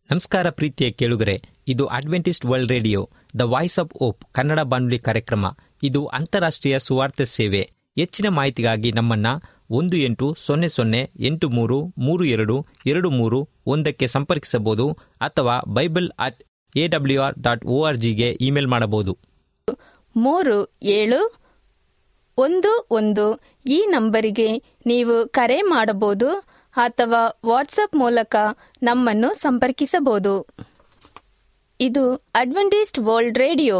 ನಮಸ್ಕಾರ ಪ್ರೀತಿಯ ಕೇಳುಗರೆ ಇದು Adventist world radio the voice of hope Kannada ಬಾನುಲಿ ಕಾರ್ಯಕ್ರಮ ಇದು ಅಂತಾರಾಷ್ಟ್ರೀಯ ಸುವಾರ್ತೆ ಸೇವೆ ಹೆಚ್ಚಿನ ಮಾಹಿತಿಗಾಗಿ ನಮ್ಮನ್ನ ಒಂದು ಎಂಟು ಸೊನ್ನೆ ಸೊನ್ನೆ ಎಂಟು ಮೂರು ಮೂರು ಎರಡು ಎರಡು ಮೂರು ಒಂದಕ್ಕೆ ಸಂಪರ್ಕಿಸಬಹುದು ಅಥವಾ bible at A W R dot O R ಜಿಗೆ ಇಮೇಲ್ ಮಾಡಬಹುದು ಮೂರು ಏಳು ಒಂದು ಒಂದು ಈ ನಂಬರಿಗೆ ನೀವು ಕರೆ ಮಾಡಬಹುದು ಅಥವಾ ವಾಟ್ಸಪ್ ಮೂಲಕ ನಮ್ಮನ್ನು ಸಂಪರ್ಕಿಸಬಹುದು ಇದು ಅಡ್ವೆಂಟಿಸ್ಟ್ ವರ್ಲ್ಡ್ ರೇಡಿಯೋ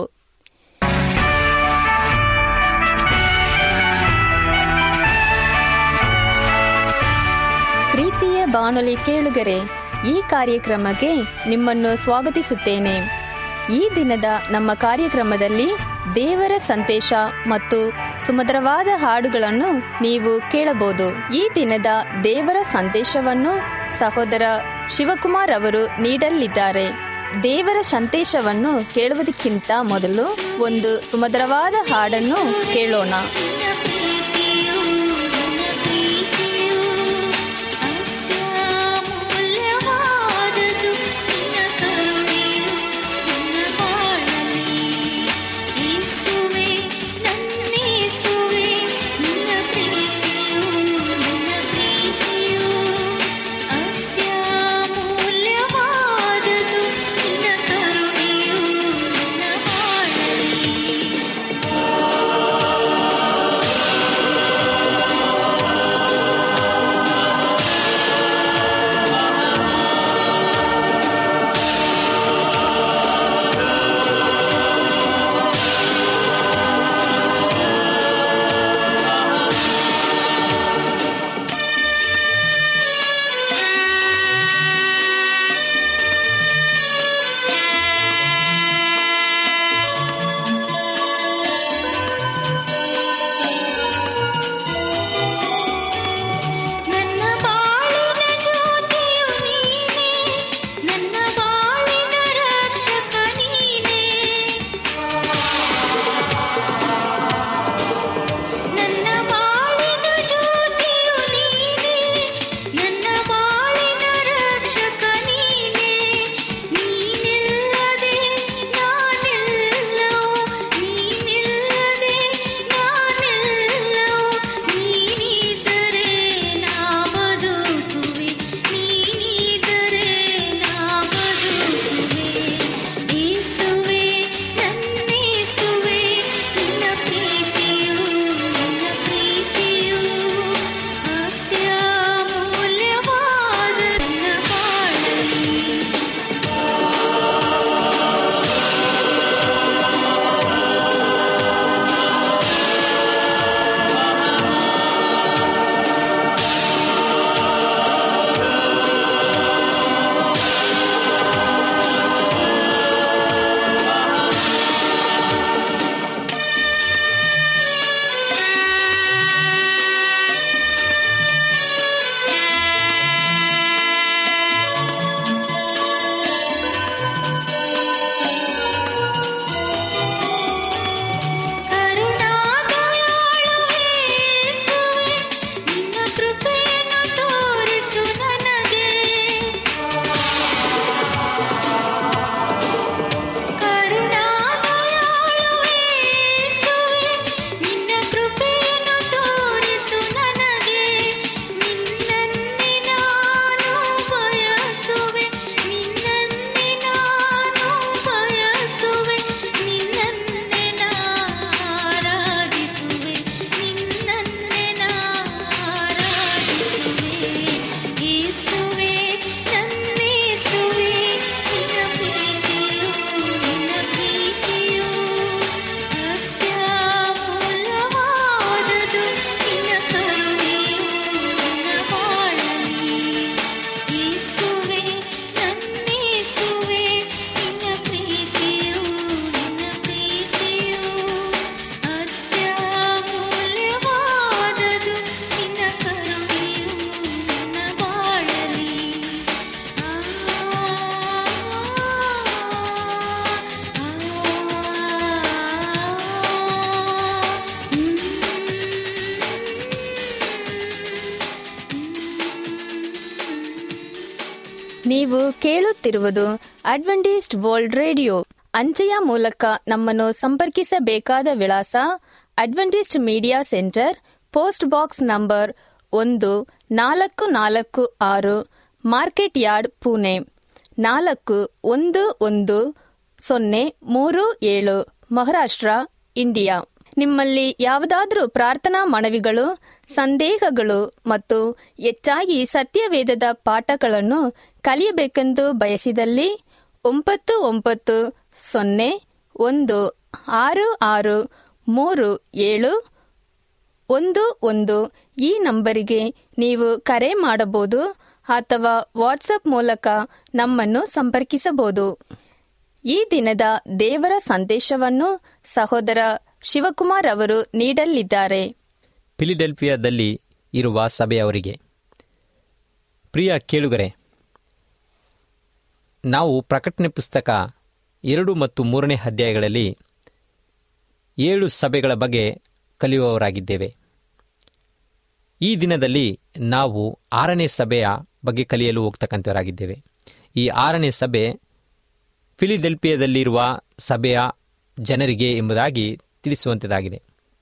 ಪ್ರೀತಿಯ ಬಾನುಲಿ ಕೇಳುಗರೆ ಈ ಕಾರ್ಯಕ್ರಮಕ್ಕೆ ನಿಮ್ಮನ್ನು ಸ್ವಾಗತಿಸುತ್ತೇನೆ ಈ ದಿನದ ನಮ್ಮ ಕಾರ್ಯಕ್ರಮದಲ್ಲಿ ದೇವರ ಸಂದೇಶ ಮತ್ತು ಸುಮಧುರವಾದ ಹಾಡುಗಳನ್ನು ನೀವು ಕೇಳಬಹುದು ಈ ದಿನದ ದೇವರ ಸಂದೇಶವನ್ನು ಸಹೋದರ ಶಿವಕುಮಾರ್ ಅವರು ನೀಡಲಿದ್ದಾರೆ ದೇವರ ಸಂದೇಶವನ್ನು ಕೇಳುವುದಕ್ಕಿಂತ ಮೊದಲು ಒಂದು ಸುಮಧುರವಾದ ಹಾಡನ್ನು ಕೇಳೋಣ ಅತ್ಯಮೂಲ್ಯವಾದದು ನಿನ್ನ ಕರುಣೆಯು ನನ್ನ ಬಾಳಲಿ ಯೇಸುವೇ ನನ್ನೇಸುವೇ ನಿನ್ನ ಪ್ರೀತಿಯು ನಿನ್ನ ಪ್ರೀತಿಯು ಅತ್ಯಮೂಲ್ಯವಾದದು ನಿನ್ನ ಕರುಣೆಯು ನನ್ನ ಬಾಳಲಿ ನೀವು ಕೇಳುತ್ತಿರುವುದು ಅಡ್ವೆಂಟಿಸ್ಟ್ ವರ್ಲ್ಡ್ ರೇಡಿಯೋ ಅಂಚೆಯ ಮೂಲಕ ನಮ್ಮನ್ನು ಸಂಪರ್ಕಿಸಬೇಕಾದ ವಿಳಾಸ Adventist media centre post box number ಒಂದು ನಾಲ್ಕು ನಾಲ್ಕು ಆರು ಮಾರ್ಕೆಟ್ ಯಾರ್ಡ್ ಪುಣೆ ನಾಲ್ಕು ಒಂದು ಒಂದು ಸೊನ್ನೆ ಮೂರು ಏಳು ಮಹಾರಾಷ್ಟ್ರ ಇಂಡಿಯಾ ನಿಮ್ಮಲ್ಲಿ ಯಾವುದಾದರೂ ಪ್ರಾರ್ಥನಾ ಮನವಿಗಳು ಸಂದೇಹಗಳು ಮತ್ತು ಹೆಚ್ಚಾಗಿ ಸತ್ಯವೇದದ ಪಾಠಗಳನ್ನು ಕಲಿಯಬೇಕೆಂದು ಬಯಸಿದಲ್ಲಿ ಒಂಬತ್ತು ಒಂಬತ್ತು ಸೊನ್ನೆ ಒಂದು ಆರು ಆರು ಮೂರು ಏಳು ಒಂದು ಒಂದು ಈ ನಂಬರಿಗೆ ನೀವು ಕರೆ ಮಾಡಬಹುದು ಅಥವಾ ವಾಟ್ಸಪ್ ಮೂಲಕ ನಮ್ಮನ್ನು ಸಂಪರ್ಕಿಸಬಹುದು ಈ ದಿನದ ದೇವರ ಸಂದೇಶವನ್ನು ಸಹೋದರ ಶಿವಕುಮಾರ್ ಅವರು ನೀಡಲಿದ್ದಾರೆ ಫಿಲಿಡೆಲ್ಫಿಯಾದಲ್ಲಿ ಇರುವ ಸಭೆಯವರಿಗೆ ಪ್ರಿಯ ಕೇಳುಗರೆ ನಾವು ಪ್ರಕಟಣೆ ಪುಸ್ತಕ ಎರಡು ಮತ್ತು ಮೂರನೇ ಅಧ್ಯಾಯಗಳಲ್ಲಿ ಏಳು ಸಭೆಗಳ ಬಗ್ಗೆ ಕಲಿಯುವವರಾಗಿದ್ದೇವೆ ಈ ದಿನದಲ್ಲಿ ನಾವು ಆರನೇ ಸಭೆಯ ಬಗ್ಗೆ ಕಲಿಯಲು ಹೋಗ್ತಕ್ಕಂಥವರಾಗಿದ್ದೇವೆ ಈ ಆರನೇ ಸಭೆ ಫಿಲಿಡೆಲ್ಫಿಯಾದಲ್ಲಿರುವ ಸಭೆಯ ಜನರಿಗೆ ಎಂಬುದಾಗಿ ತಿಳಿಸುವಂಥದ್ದಾಗಿದೆ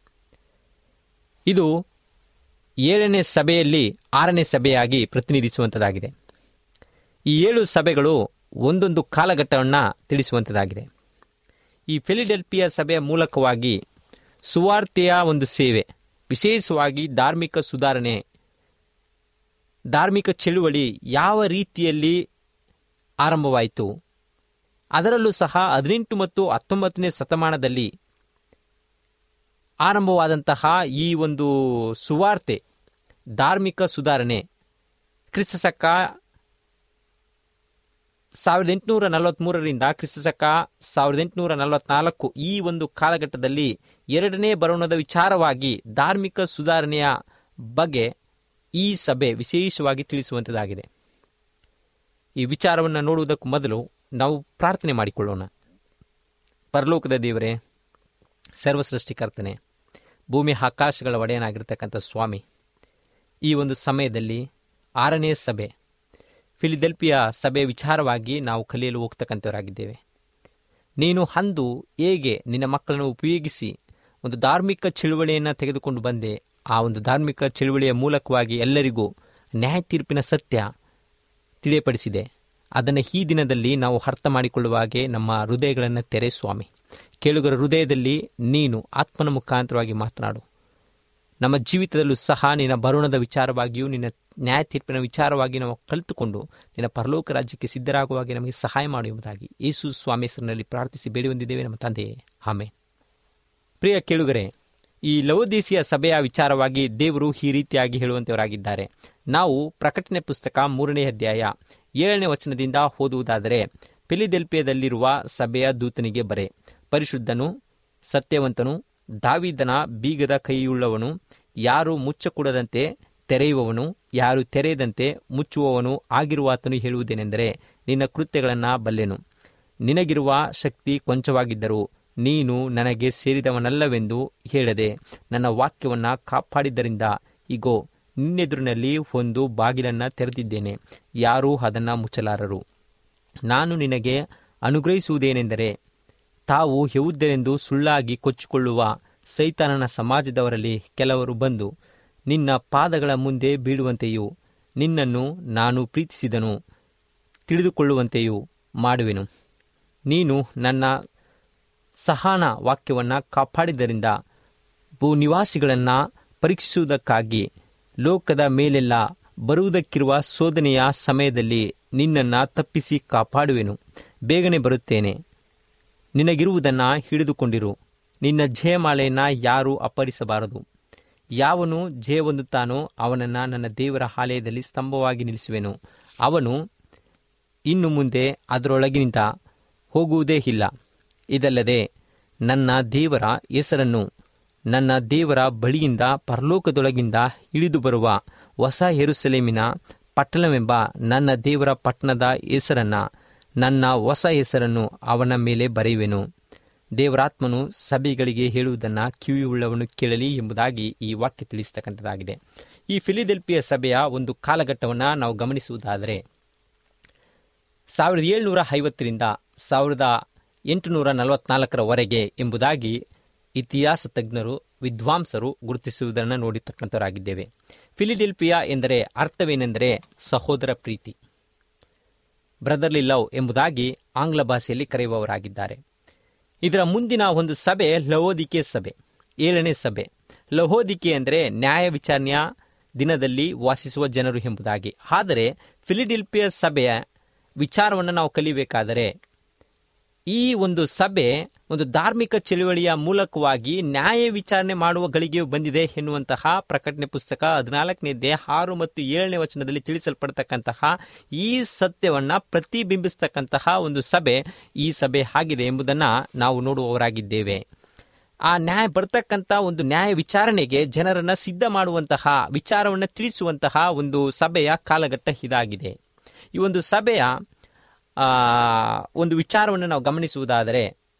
ಇದು ಏಳನೇ ಸಭೆಯಲ್ಲಿ ಆರನೇ ಸಭೆಯಾಗಿ ಪ್ರತಿನಿಧಿಸುವಂಥದ್ದಾಗಿದೆ ಈ ಏಳು ಸಭೆಗಳು ಒಂದೊಂದು ಕಾಲಘಟ್ಟವನ್ನು ತಿಳಿಸುವಂಥದ್ದಾಗಿದೆ ಈ ಫಿಲಿಡೆಲ್ಫಿಯಾ ಸಭೆಯ ಮೂಲಕವಾಗಿ ಸುವಾರ್ತೆಯ ಒಂದು ಸೇವೆ ವಿಶೇಷವಾಗಿ ಧಾರ್ಮಿಕ ಸುಧಾರಣೆ ಧಾರ್ಮಿಕ ಚಳುವಳಿ ಯಾವ ರೀತಿಯಲ್ಲಿ ಆರಂಭವಾಯಿತು ಅದರಲ್ಲೂ ಸಹ ಹದಿನೆಂಟು ಮತ್ತು ಹತ್ತೊಂಬತ್ತನೇ ಶತಮಾನದಲ್ಲಿ ಆರಂಭವಾದಂತಹ ಈ ಒಂದು ಸುವಾರ್ತೆ ಧಾರ್ಮಿಕ ಸುಧಾರಣೆ ಕ್ರಿಸ್ತಶಕ ಸಾವಿರದ ಎಂಟುನೂರ ನಲವತ್ತ್ಮೂರರಿಂದ ಕ್ರಿಸ್ತಶಕ ಸಾವಿರದ ಎಂಟುನೂರ ನಲವತ್ನಾಲ್ಕು ಈ ಒಂದು ಕಾಲಘಟ್ಟದಲ್ಲಿ ಎರಡನೇ ಬರೋಣದ ವಿಚಾರವಾಗಿ ಧಾರ್ಮಿಕ ಸುಧಾರಣೆಯ ಬಗ್ಗೆ ಈ ಸಭೆ ವಿಶೇಷವಾಗಿ ತಿಳಿಸುವಂಥದ್ದಾಗಿದೆ ಈ ವಿಚಾರವನ್ನು ನೋಡುವುದಕ್ಕೂ ಮೊದಲು ನಾವು ಪ್ರಾರ್ಥನೆ ಮಾಡಿಕೊಳ್ಳೋಣ ಪರಲೋಕದ ದೇವರೇ ಸರ್ವಸೃಷ್ಟಿಕರ್ತನೆ ಭೂಮಿ ಆಕಾಶಗಳ ಒಡೆಯನಾಗಿರ್ತಕ್ಕಂಥ ಸ್ವಾಮಿ ಈ ಒಂದು ಸಮಯದಲ್ಲಿ ಆರನೇ ಸಭೆ ಫಿಲಿಡೆಲ್ಫಿಯಾ ಸಭೆ ವಿಚಾರವಾಗಿ ನಾವು ಕಲಿಯಲು ಹೋಗ್ತಕ್ಕಂಥವರಾಗಿದ್ದೇವೆ ನೀನು ಅಂದು ಹೇಗೆ ನಿನ್ನ ಮಕ್ಕಳನ್ನು ಉಪಯೋಗಿಸಿ ಒಂದು ಧಾರ್ಮಿಕ ಚಳುವಳಿಯನ್ನು ತೆಗೆದುಕೊಂಡು ಬಂದೆ ಆ ಒಂದು ಧಾರ್ಮಿಕ ಚಳುವಳಿಯ ಮೂಲಕವಾಗಿ ಎಲ್ಲರಿಗೂ ನ್ಯಾಯ ತೀರ್ಪಿನ ಸತ್ಯ ತಿಳಿಯಪಡಿಸಿದೆ ಅದನ್ನು ಈ ದಿನದಲ್ಲಿ ನಾವು ಅರ್ಥ ಮಾಡಿಕೊಳ್ಳುವ ಹಾಗೆ ನಮ್ಮ ಹೃದಯಗಳನ್ನು ತೆರೆ ಸ್ವಾಮಿ ಕೇಳುಗರ ಹೃದಯದಲ್ಲಿ ನೀನು ಆತ್ಮನ ಮುಖಾಂತರವಾಗಿ ಮಾತನಾಡು ನಮ್ಮ ಜೀವಿತದಲ್ಲೂ ಸಹ ನಿನ್ನ ಬರುಣದ ವಿಚಾರವಾಗಿಯೂ ನಿನ್ನ ನ್ಯಾಯ ತೀರ್ಪಿನ ವಿಚಾರವಾಗಿ ನಾವು ಕಲಿತುಕೊಂಡು ನಿನ್ನ ಪರಲೋಕ ರಾಜ್ಯಕ್ಕೆ ಸಿದ್ಧರಾಗುವಾಗೆ ನಮಗೆ ಸಹಾಯ ಮಾಡು ಎಂಬುದಾಗಿ ಯೇಸು ಸ್ವಾಮಿ ಹೆಸರಿನಲ್ಲಿ ಪ್ರಾರ್ಥಿಸಿ ಬೇಡಿ ಹೊಂದಿದ್ದೇವೆ ನಮ್ಮ ತಂದೆಯೇ ಆಮೆ ಪ್ರಿಯ ಕೇಳುಗರೆ ಈ ಲವೋದೇಸಿಯ ಸಭೆಯ ವಿಚಾರವಾಗಿ ದೇವರು ಈ ರೀತಿಯಾಗಿ ಹೇಳುವಂತವರಾಗಿದ್ದಾರೆ ನಾವು ಪ್ರಕಟಣೆ ಪುಸ್ತಕ ಮೂರನೇ ಅಧ್ಯಾಯ ಏಳನೇ ವಚನದಿಂದ ಓದುವುದಾದರೆ ಫಿಲಿದೆಲ್ಪಿಯದಲ್ಲಿರುವ ಸಭೆಯ ದೂತನಿಗೆ ಬರೆ ಪರಿಶುದ್ಧನು ಸತ್ಯವಂತನು ದಾವಿದನ ಬೀಗದ ಕೈಯುಳ್ಳವನು ಯಾರು ಮುಚ್ಚಕೂಡದಂತೆ ತೆರೆಯುವವನು ಯಾರು ತೆರೆಯದಂತೆ ಮುಚ್ಚುವವನು ಆಗಿರುವಾತನು ಹೇಳುವುದೇನೆಂದರೆ ನಿನ್ನ ಕೃತ್ಯಗಳನ್ನು ಬಲ್ಲೆನು ನಿನಗಿರುವ ಶಕ್ತಿ ಕೊಂಚವಾಗಿದ್ದರೂ ನೀನು ನನಗೆ ಸೇರಿದವನಲ್ಲವೆಂದು ಹೇಳದೆ ನನ್ನ ವಾಕ್ಯವನ್ನು ಕಾಪಾಡಿದ್ದರಿಂದ ಇಗೋ ನಿನ್ನೆದುರಿನಲ್ಲಿ ಒಂದು ಬಾಗಿಲನ್ನು ತೆರೆದಿದ್ದೇನೆ ಯಾರೂ ಅದನ್ನು ಮುಚ್ಚಲಾರರು ನಾನು ನಿನಗೆ ಅನುಗ್ರಹಿಸುವುದೇನೆಂದರೆ ತಾವು ಯಹುದ್ಯರೆಂದು ಸುಳ್ಳಾಗಿ ಕೊಚ್ಚಿಕೊಳ್ಳುವ ಸೈತಾನನ ಸಮಾಜದವರಲ್ಲಿ ಕೆಲವರು ಬಂದು ನಿನ್ನ ಪಾದಗಳ ಮುಂದೆ ಬೀಳುವಂತೆಯೂ ನಿನ್ನನ್ನು ನಾನು ಪ್ರೀತಿಸಿದನು ತಿಳಿದುಕೊಳ್ಳುವಂತೆಯೂ ಮಾಡುವೆನು ನೀನು ನನ್ನ ಸಹನ ವಾಕ್ಯವನ್ನು ಕಾಪಾಡಿದ್ದರಿಂದ ಭೂನಿವಾಸಿಗಳನ್ನು ಪರೀಕ್ಷಿಸುವುದಕ್ಕಾಗಿ ಲೋಕದ ಮೇಲೆಲ್ಲ ಬರುವುದಕ್ಕಿರುವ ಶೋಧನೆಯ ಸಮಯದಲ್ಲಿ ನಿನ್ನನ್ನು ತಪ್ಪಿಸಿ ಕಾಪಾಡುವೆನು ಬೇಗನೆ ಬರುತ್ತೇನೆ ನಿನಗಿರುವುದನ್ನು ಹಿಡಿದುಕೊಂಡಿರು ನಿನ್ನ ಜಯಮಾಲೆಯನ್ನು ಯಾರೂ ಅಪಹರಿಸಬಾರದು ಯಾವನು ಜಯ ಹೊಂದುತ್ತಾನೋ ಅವನನ್ನು ನನ್ನ ದೇವರ ಆಲಯದಲ್ಲಿ ಸ್ತಂಭವಾಗಿ ನಿಲ್ಲಿಸುವೆನು ಅವನು ಇನ್ನು ಮುಂದೆ ಅದರೊಳಗಿನಿಂದ ಹೋಗುವುದೇ ಇಲ್ಲ ಇದಲ್ಲದೆ ನನ್ನ ದೇವರ ಹೆಸರನ್ನು ನನ್ನ ದೇವರ ಬಳಿಯಿಂದ ಪರಲೋಕದೊಳಗಿಂದ ಇಳಿದು ಬರುವ ಹೊಸ ಯೆರೂಸಲೇಮಿನ ಪಟ್ಟಣವೆಂಬ ನನ್ನ ದೇವರ ಪಟ್ಟಣದ ಹೆಸರನ್ನು ನನ್ನ ಹೊಸ ಹೆಸರನ್ನು ಅವನ ಮೇಲೆ ಬರೆಯುವೆನು ದೇವರಾತ್ಮನು ಸಭೆಗಳಿಗೆ ಹೇಳುವುದನ್ನು ಕಿವಿಯುಳ್ಳವನು ಕೇಳಲಿ ಎಂಬುದಾಗಿ ಈ ವಾಕ್ಯ ತಿಳಿಸ್ತಕ್ಕಂಥದ್ದಾಗಿದೆ ಈ ಫಿಲಿದೆಲ್ಪಿಯ ಸಭೆಯ ಒಂದು ಕಾಲಘಟ್ಟವನ್ನು ನಾವು ಗಮನಿಸುವುದಾದರೆ ಸಾವಿರದ ಏಳ್ನೂರ ಐವತ್ತರಿಂದ ಸಾವಿರದ ಎಂಟುನೂರ ನಲವತ್ನಾಲ್ಕರವರೆಗೆ ಎಂಬುದಾಗಿ ಇತಿಹಾಸ ತಜ್ಞರು ವಿದ್ವಾಂಸರು ಗುರುತಿಸುವುದನ್ನು ನೋಡಿರ್ತಕ್ಕಂಥವರಾಗಿದ್ದೇವೆ ಫಿಲಿಡೆಲ್ಫಿಯಾ ಎಂದರೆ ಅರ್ಥವೇನೆಂದರೆ ಸಹೋದರ ಪ್ರೀತಿ ಬ್ರದರ್ಲಿ ಲವ್ ಎಂಬುದಾಗಿ ಆಂಗ್ಲ ಭಾಷೆಯಲ್ಲಿ ಕರೆಯುವವರಾಗಿದ್ದಾರೆ ಇದರ ಮುಂದಿನ ಒಂದು ಸಭೆ ಲವೋದಿಕೆ ಸಭೆ ಏಳನೇ ಸಭೆ ಲಹೋದಿಕೆ ಅಂದರೆ ನ್ಯಾಯ ವಿಚಾರಣೆಯ ದಿನದಲ್ಲಿ ವಾಸಿಸುವ ಜನರು ಎಂಬುದಾಗಿ ಆದರೆ ಫಿಲಿಡೆಲ್ಫಿಯಾ ಸಭೆಯ ವಿಚಾರವನ್ನು ನಾವು ಕಲಿಬೇಕಾದರೆ ಈ ಒಂದು ಸಭೆ ಒಂದು ಧಾರ್ಮಿಕ ಚಳುವಳಿಯ ಮೂಲಕವಾಗಿ ನ್ಯಾಯ ವಿಚಾರಣೆ ಮಾಡುವ ಗಳಿಗೆಯು ಬಂದಿದೆ ಎನ್ನುವಂತಹ ಪ್ರಕಟಣೆ ಪುಸ್ತಕ ಹದಿನಾಲ್ಕನೇ ಆರು ಮತ್ತು ಏಳನೇ ವಚನದಲ್ಲಿ ತಿಳಿಸಲ್ಪಡ್ತಕ್ಕಂತಹ ಈ ಸತ್ಯವನ್ನ ಪ್ರತಿಬಿಂಬಿಸ್ತಕ್ಕಂತಹ ಒಂದು ಸಭೆ ಈ ಸಭೆ ಆಗಿದೆ ಎಂಬುದನ್ನು ನಾವು ನೋಡುವವರಾಗಿದ್ದೇವೆ ಆ ನ್ಯಾಯ ಬರ್ತಕ್ಕಂಥ ಒಂದು ನ್ಯಾಯ ವಿಚಾರಣೆಗೆ ಜನರನ್ನ ಸಿದ್ಧ ಮಾಡುವಂತಹ ವಿಚಾರವನ್ನು ತಿಳಿಸುವಂತಹ ಒಂದು ಸಭೆಯ ಕಾಲಘಟ್ಟ ಇದಾಗಿದೆ ಈ ಒಂದು ಸಭೆಯ ಆ, ಒಂದು ವಿಚಾರವನ್ನು ನಾವು ಗಮನಿಸುವುದಾದರೆ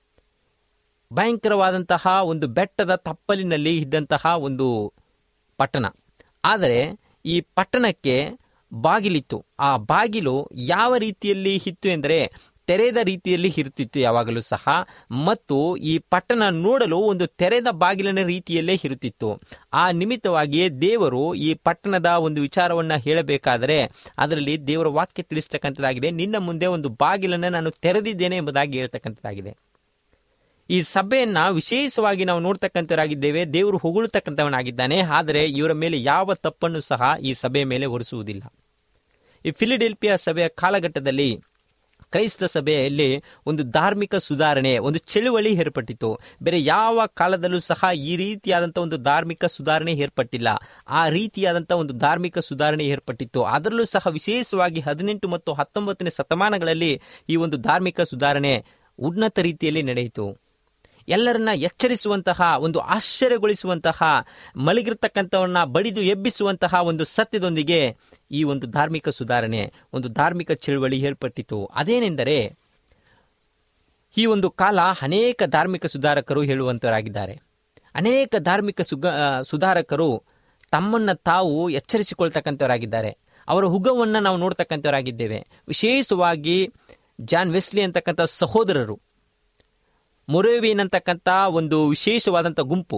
ಭಯಂಕರವಾದಂತಹ ಒಂದು ಬೆಟ್ಟದ ತಪ್ಪಲಿನಲ್ಲಿ ಇದ್ದಂತಹ ಒಂದು ಪಟ್ಟಣ ಆದರೆ ಈ ಪಟ್ಟಣಕ್ಕೆ ಬಾಗಿಲಿತ್ತು ಆ ಬಾಗಿಲು ಯಾವ ರೀತಿಯಲ್ಲಿ ಇತ್ತು ಎಂದರೆ ತೆರೆದ ರೀತಿಯಲ್ಲಿ ಇರುತ್ತಿತ್ತು ಯಾವಾಗಲೂ ಸಹ ಮತ್ತು ಈ ಪಟ್ಟಣ ನೋಡಲು ಒಂದು ತೆರೆದ ಬಾಗಿಲಿನ ರೀತಿಯಲ್ಲೇ ಇರುತ್ತಿತ್ತು ಆ ನಿಮಿತ್ತವಾಗಿಯೇ ದೇವರು ಈ ಪಟ್ಟಣದ ಒಂದು ವಿಚಾರವನ್ನ ಹೇಳಬೇಕಾದರೆ ಅದರಲ್ಲಿ ದೇವರ ವಾಕ್ಯ ತಿಳಿಸ್ತಕ್ಕಂಥದ್ದಾಗಿದೆ ನಿನ್ನ ಮುಂದೆ ಒಂದು ಬಾಗಿಲನ್ನು ನಾನು ತೆರೆದಿದ್ದೇನೆ ಎಂಬುದಾಗಿ ಹೇಳ್ತಕ್ಕಂಥದ್ದಾಗಿದೆ ಈ ಸಭೆಯನ್ನ ವಿಶೇಷವಾಗಿ ನಾವು ನೋಡ್ತಕ್ಕಂಥವರಾಗಿದ್ದೇವೆ ದೇವರು ಹೊಗಳ್ತಕ್ಕಂಥವನಾಗಿದ್ದಾನೆ ಆದರೆ ಇವರ ಮೇಲೆ ಯಾವ ತಪ್ಪನ್ನು ಸಹ ಈ ಸಭೆಯ ಮೇಲೆ ಹೊರಿಸುವುದಿಲ್ಲ ಈ ಫಿಲಿಡೆಲ್ಫಿಯಾ ಸಭೆಯ ಕಾಲಘಟ್ಟದಲ್ಲಿ ಕ್ರೈಸ್ತ ಸಭೆಯಲ್ಲಿ ಒಂದು ಧಾರ್ಮಿಕ ಸುಧಾರಣೆ ಒಂದು ಚಳುವಳಿ ಏರ್ಪಟ್ಟಿತು ಬೇರೆ ಯಾವ ಕಾಲದಲ್ಲೂ ಸಹ ಈ ರೀತಿಯಾದಂಥ ಒಂದು ಧಾರ್ಮಿಕ ಸುಧಾರಣೆ ಏರ್ಪಟ್ಟಿಲ್ಲ ಆ ರೀತಿಯಾದಂಥ ಒಂದು ಧಾರ್ಮಿಕ ಸುಧಾರಣೆ ಏರ್ಪಟ್ಟಿತ್ತು ಅದರಲ್ಲೂ ಸಹ ವಿಶೇಷವಾಗಿ ಹದಿನೆಂಟು ಮತ್ತು ಹತ್ತೊಂಬತ್ತನೇ ಶತಮಾನಗಳಲ್ಲಿ ಈ ಒಂದು ಧಾರ್ಮಿಕ ಸುಧಾರಣೆ ಉನ್ನತ ರೀತಿಯಲ್ಲಿ ನಡೆಯಿತು ಎಲ್ಲರನ್ನ ಎಚ್ಚರಿಸುವಂತಹ ಒಂದು ಆಶ್ಚರ್ಯಗೊಳಿಸುವಂತಹ ಮಲಗಿರ್ತಕ್ಕಂಥವನ್ನ ಬಡಿದು ಎಬ್ಬಿಸುವಂತಹ ಒಂದು ಸತ್ಯದೊಂದಿಗೆ ಈ ಒಂದು ಧಾರ್ಮಿಕ ಸುಧಾರಣೆ ಒಂದು ಧಾರ್ಮಿಕ ಚಳುವಳಿ ಏರ್ಪಟ್ಟಿತು ಅದೇನೆಂದರೆ ಈ ಒಂದು ಕಾಲ ಅನೇಕ ಧಾರ್ಮಿಕ ಸುಧಾರಕರು ಹೇಳುವಂತವರಾಗಿದ್ದಾರೆ ಅನೇಕ ಧಾರ್ಮಿಕ ಸುಗ ಆ, ಸುಧಾರಕರು ತಮ್ಮನ್ನ ತಾವು ಎಚ್ಚರಿಸಿಕೊಳ್ತಕ್ಕಂಥವರಾಗಿದ್ದಾರೆ ಅವರ ಹುಗವನ್ನು ನಾವು ನೋಡ್ತಕ್ಕಂಥವರಾಗಿದ್ದೇವೆ ವಿಶೇಷವಾಗಿ ಜಾನ್ ವೆಸ್ಲಿ ಅಂತಕ್ಕಂಥ ಸಹೋದರರು ಮೊರೇವಿಯನ್ ಅಂತಕ್ಕಂಥ ಒಂದು ವಿಶೇಷವಾದಂಥ ಗುಂಪು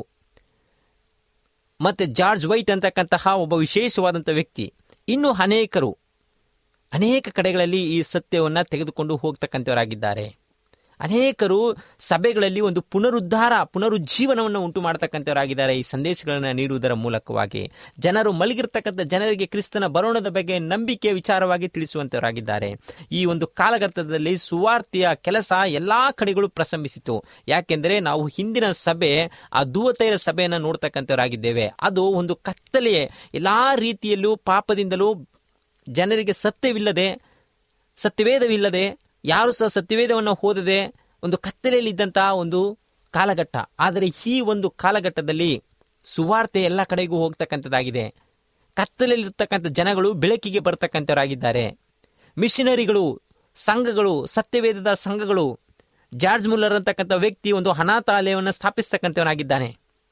ಮತ್ತೆ ಜಾರ್ಜ್ ವೈಟ್ ಅಂತಕ್ಕಂತಹ ಒಬ್ಬ ವಿಶೇಷವಾದಂಥ ವ್ಯಕ್ತಿ ಇನ್ನು ಅನೇಕರು ಅನೇಕ ಕಡೆಗಳಲ್ಲಿ ಈ ಸತ್ಯವನ್ನು ತೆಗೆದುಕೊಂಡು ಹೋಗ್ತಕ್ಕಂಥವರಾಗಿದ್ದಾರೆ ಅನೇಕರು ಸಭೆಗಳಲ್ಲಿ ಒಂದು ಪುನರುದ್ಧಾರ ಪುನರುಜ್ಜೀವನವನ್ನು ಉಂಟು ಮಾಡತಕ್ಕಂಥವರಾಗಿದ್ದಾರೆ ಈ ಸಂದೇಶಗಳನ್ನು ನೀಡುವುದರ ಮೂಲಕವಾಗಿ ಜನರು ಮಲಗಿರ್ತಕ್ಕಂಥ ಜನರಿಗೆ ಕ್ರಿಸ್ತನ ಬರೋಣದ ಬಗ್ಗೆ ನಂಬಿಕೆಯ ವಿಚಾರವಾಗಿ ತಿಳಿಸುವಂತವರಾಗಿದ್ದಾರೆ ಈ ಒಂದು ಕಾಲಘಟ್ಟದಲ್ಲಿ ಸುವಾರ್ತೆಯ ಕೆಲಸ ಎಲ್ಲಾ ಕಡೆಗಳು ಪ್ರಸಂಬಿಸಿತು ಯಾಕೆಂದರೆ ನಾವು ಹಿಂದಿನ ಸಭೆ ಆ ಧೂವತೈರ ಸಭೆಯನ್ನು ನೋಡ್ತಕ್ಕಂಥವರಾಗಿದ್ದೇವೆ ಅದು ಒಂದು ಕತ್ತಲೆ ಎಲ್ಲಾ ರೀತಿಯಲ್ಲೂ ಪಾಪದಿಂದಲೂ ಜನರಿಗೆ ಸತ್ಯವಿಲ್ಲದೆ ಸತ್ಯವೇದವಿಲ್ಲದೆ ಯಾರು ಸಹ ಸತ್ಯವೇದವನ್ನು ಓದದೆ ಒಂದು ಕತ್ತಲೆಯಲ್ಲಿ ಇದ್ದಂತಹ ಒಂದು ಕಾಲಘಟ್ಟ ಆದರೆ ಈ ಒಂದು ಕಾಲಘಟ್ಟದಲ್ಲಿ ಸುವಾರ್ತೆ ಎಲ್ಲ ಕಡೆಗೂ ಹೋಗ್ತಕ್ಕಂಥದ್ದಾಗಿದೆ ಕತ್ತಲೆಯಲ್ಲಿರ್ತಕ್ಕಂಥ ಜನಗಳು ಬೆಳಕಿಗೆ ಬರ್ತಕ್ಕಂಥವರಾಗಿದ್ದಾರೆ ಮಿಷನರಿಗಳು ಸಂಘಗಳು ಸತ್ಯವೇದದ ಸಂಘಗಳು ಜಾರ್ಜ್ ಮುಲ್ಲರ್ ಅಂತಕ್ಕಂಥ ವ್ಯಕ್ತಿ ಒಂದು ಅನಾಥಾಲಯವನ್ನು ಸ್ಥಾಪಿಸ್ತಕ್ಕಂಥವನಾಗಿದ್ದಾನೆ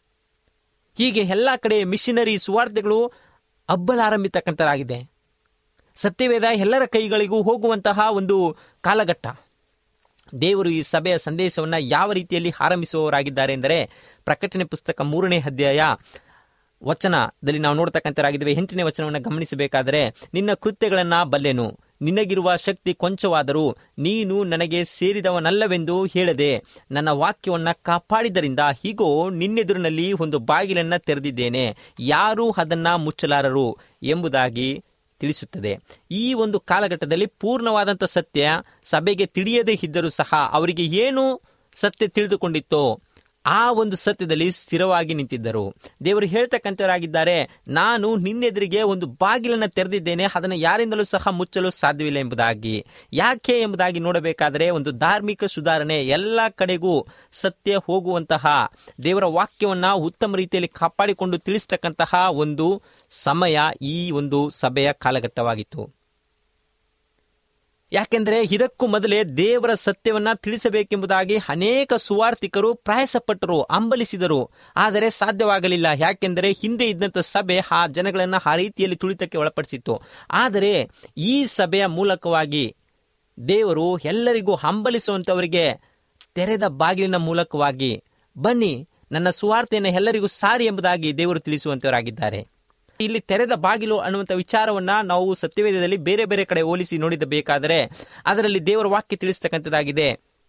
ಹೀಗೆ ಎಲ್ಲ ಕಡೆ ಮಿಷನರಿ ಸುವಾರ್ತೆಗಳು ಹಬ್ಬಲಾರಂಭಿತಕ್ಕಂಥದ್ದಾಗಿದೆ ಸತ್ಯವೇದ ಎಲ್ಲರ ಕೈಗಳಿಗೂ ಹೋಗುವಂತಹ ಒಂದು ಕಾಲಘಟ್ಟ ದೇವರು ಈ ಸಭೆಯ ಸಂದೇಶವನ್ನು ಯಾವ ರೀತಿಯಲ್ಲಿ ಆರಂಭಿಸುವವರಾಗಿದ್ದಾರೆ ಎಂದರೆ ಪ್ರಕಟಣೆ ಪುಸ್ತಕ ಮೂರನೇ ಅಧ್ಯಾಯ ವಚನದಲ್ಲಿ ನಾವು ನೋಡ್ತಕ್ಕಂಥರಾಗಿದ್ದೇವೆ ಎಂಟನೇ ವಚನವನ್ನು ಗಮನಿಸಬೇಕಾದರೆ ನಿನ್ನ ಕೃತ್ಯಗಳನ್ನು ಬಲ್ಲೆನು ನಿನಗಿರುವ ಶಕ್ತಿ ಕೊಂಚವಾದರೂ ನೀನು ನನಗೆ ಸೇರಿದವನಲ್ಲವೆಂದು ಹೇಳದೆ ನನ್ನ ವಾಕ್ಯವನ್ನು ಕಾಪಾಡಿದರಿಂದ ಹೀಗೋ ನಿನ್ನೆದುರಿನಲ್ಲಿ ಒಂದು ಬಾಗಿಲನ್ನು ತೆರೆದಿದ್ದೇನೆ ಯಾರೂ ಅದನ್ನು ಮುಚ್ಚಲಾರರು ಎಂಬುದಾಗಿ ತಿಳಿಸುತ್ತದೆ ಈ ಒಂದು ಕಾಲಘಟ್ಟದಲ್ಲಿ ಪೂರ್ಣವಾದಂಥ ಸತ್ಯ ಸಭೆಗೆ ತಿಳಿಯದೇ ಇದ್ದರೂ ಸಹ ಅವರಿಗೆ ಏನು ಸತ್ಯ ತಿಳಿದುಕೊಂಡಿತ್ತೋ ಆ ಒಂದು ಸತ್ಯದಲ್ಲಿ ಸ್ಥಿರವಾಗಿ ನಿಂತಿದ್ದರು ದೇವರು ಹೇಳ್ತಕ್ಕಂಥವರಾಗಿದ್ದಾರೆ ನಾನು ನಿನ್ನೆದುರಿಗೆ ಒಂದು ಬಾಗಿಲನ್ನು ತೆರೆದಿದ್ದೇನೆ ಅದನ್ನು ಯಾರಿಂದಲೂ ಸಹ ಮುಚ್ಚಲು ಸಾಧ್ಯವಿಲ್ಲ ಎಂಬುದಾಗಿ ಯಾಕೆ ಎಂಬುದಾಗಿ ನೋಡಬೇಕಾದರೆ ಒಂದು ಧಾರ್ಮಿಕ ಸುಧಾರಣೆ ಎಲ್ಲ ಕಡೆಗೂ ಸತ್ಯ ಹೋಗುವಂತಹ ದೇವರ ವಾಕ್ಯವನ್ನ ಉತ್ತಮ ರೀತಿಯಲ್ಲಿ ಕಾಪಾಡಿಕೊಂಡು ತಿಳಿಸ್ತಕ್ಕಂತಹ ಒಂದು ಸಮಯ ಈ ಒಂದು ಸಭೆಯ ಕಾಲಘಟ್ಟವಾಗಿತ್ತು ಯಾಕೆಂದರೆ ಇದಕ್ಕೂ ಮೊದಲೇ ದೇವರ ಸತ್ಯವನ್ನ ತಿಳಿಸಬೇಕೆಂಬುದಾಗಿ ಅನೇಕ ಸುವಾರ್ತಿಕರು ಪ್ರಯಾಸಪಟ್ಟರು ಹಂಬಲಿಸಿದರು ಆದರೆ ಸಾಧ್ಯವಾಗಲಿಲ್ಲ ಯಾಕೆಂದರೆ ಹಿಂದೆ ಇದ್ದಂಥ ಸಭೆ ಆ ಜನಗಳನ್ನು ಆ ರೀತಿಯಲ್ಲಿ ತುಳಿತಕ್ಕೆ ಒಳಪಡಿಸಿತ್ತು ಆದರೆ ಈ ಸಭೆಯ ಮೂಲಕವಾಗಿ ದೇವರು ಎಲ್ಲರಿಗೂ ಹಂಬಲಿಸುವಂತವರಿಗೆ ತೆರೆದ ಬಾಗಿಲಿನ ಮೂಲಕವಾಗಿ ಬನ್ನಿ ನನ್ನ ಸುವಾರ್ತೆಯನ್ನು ಎಲ್ಲರಿಗೂ ಸಾರಿ ಎಂಬುದಾಗಿ ದೇವರು ತಿಳಿಸುವಂತವರಾಗಿದ್ದಾರೆ ಇಲ್ಲಿ ತೆರೆದ ಬಾಗಿಲು ಅನ್ನುವಂಥ ವಿಚಾರವನ್ನ ನಾವು ಸತ್ಯವೇದದಲ್ಲಿ ಬೇರೆ ಬೇರೆ ಕಡೆ ಹೋಲಿಸಿ ನೋಡಿದಬೇಕಾದರೆ ಅದರಲ್ಲಿ ದೇವರ ವಾಕ್ಯ ತಿಳಿಸ್ತಕ್ಕಂಥದ್ದಾಗಿದೆ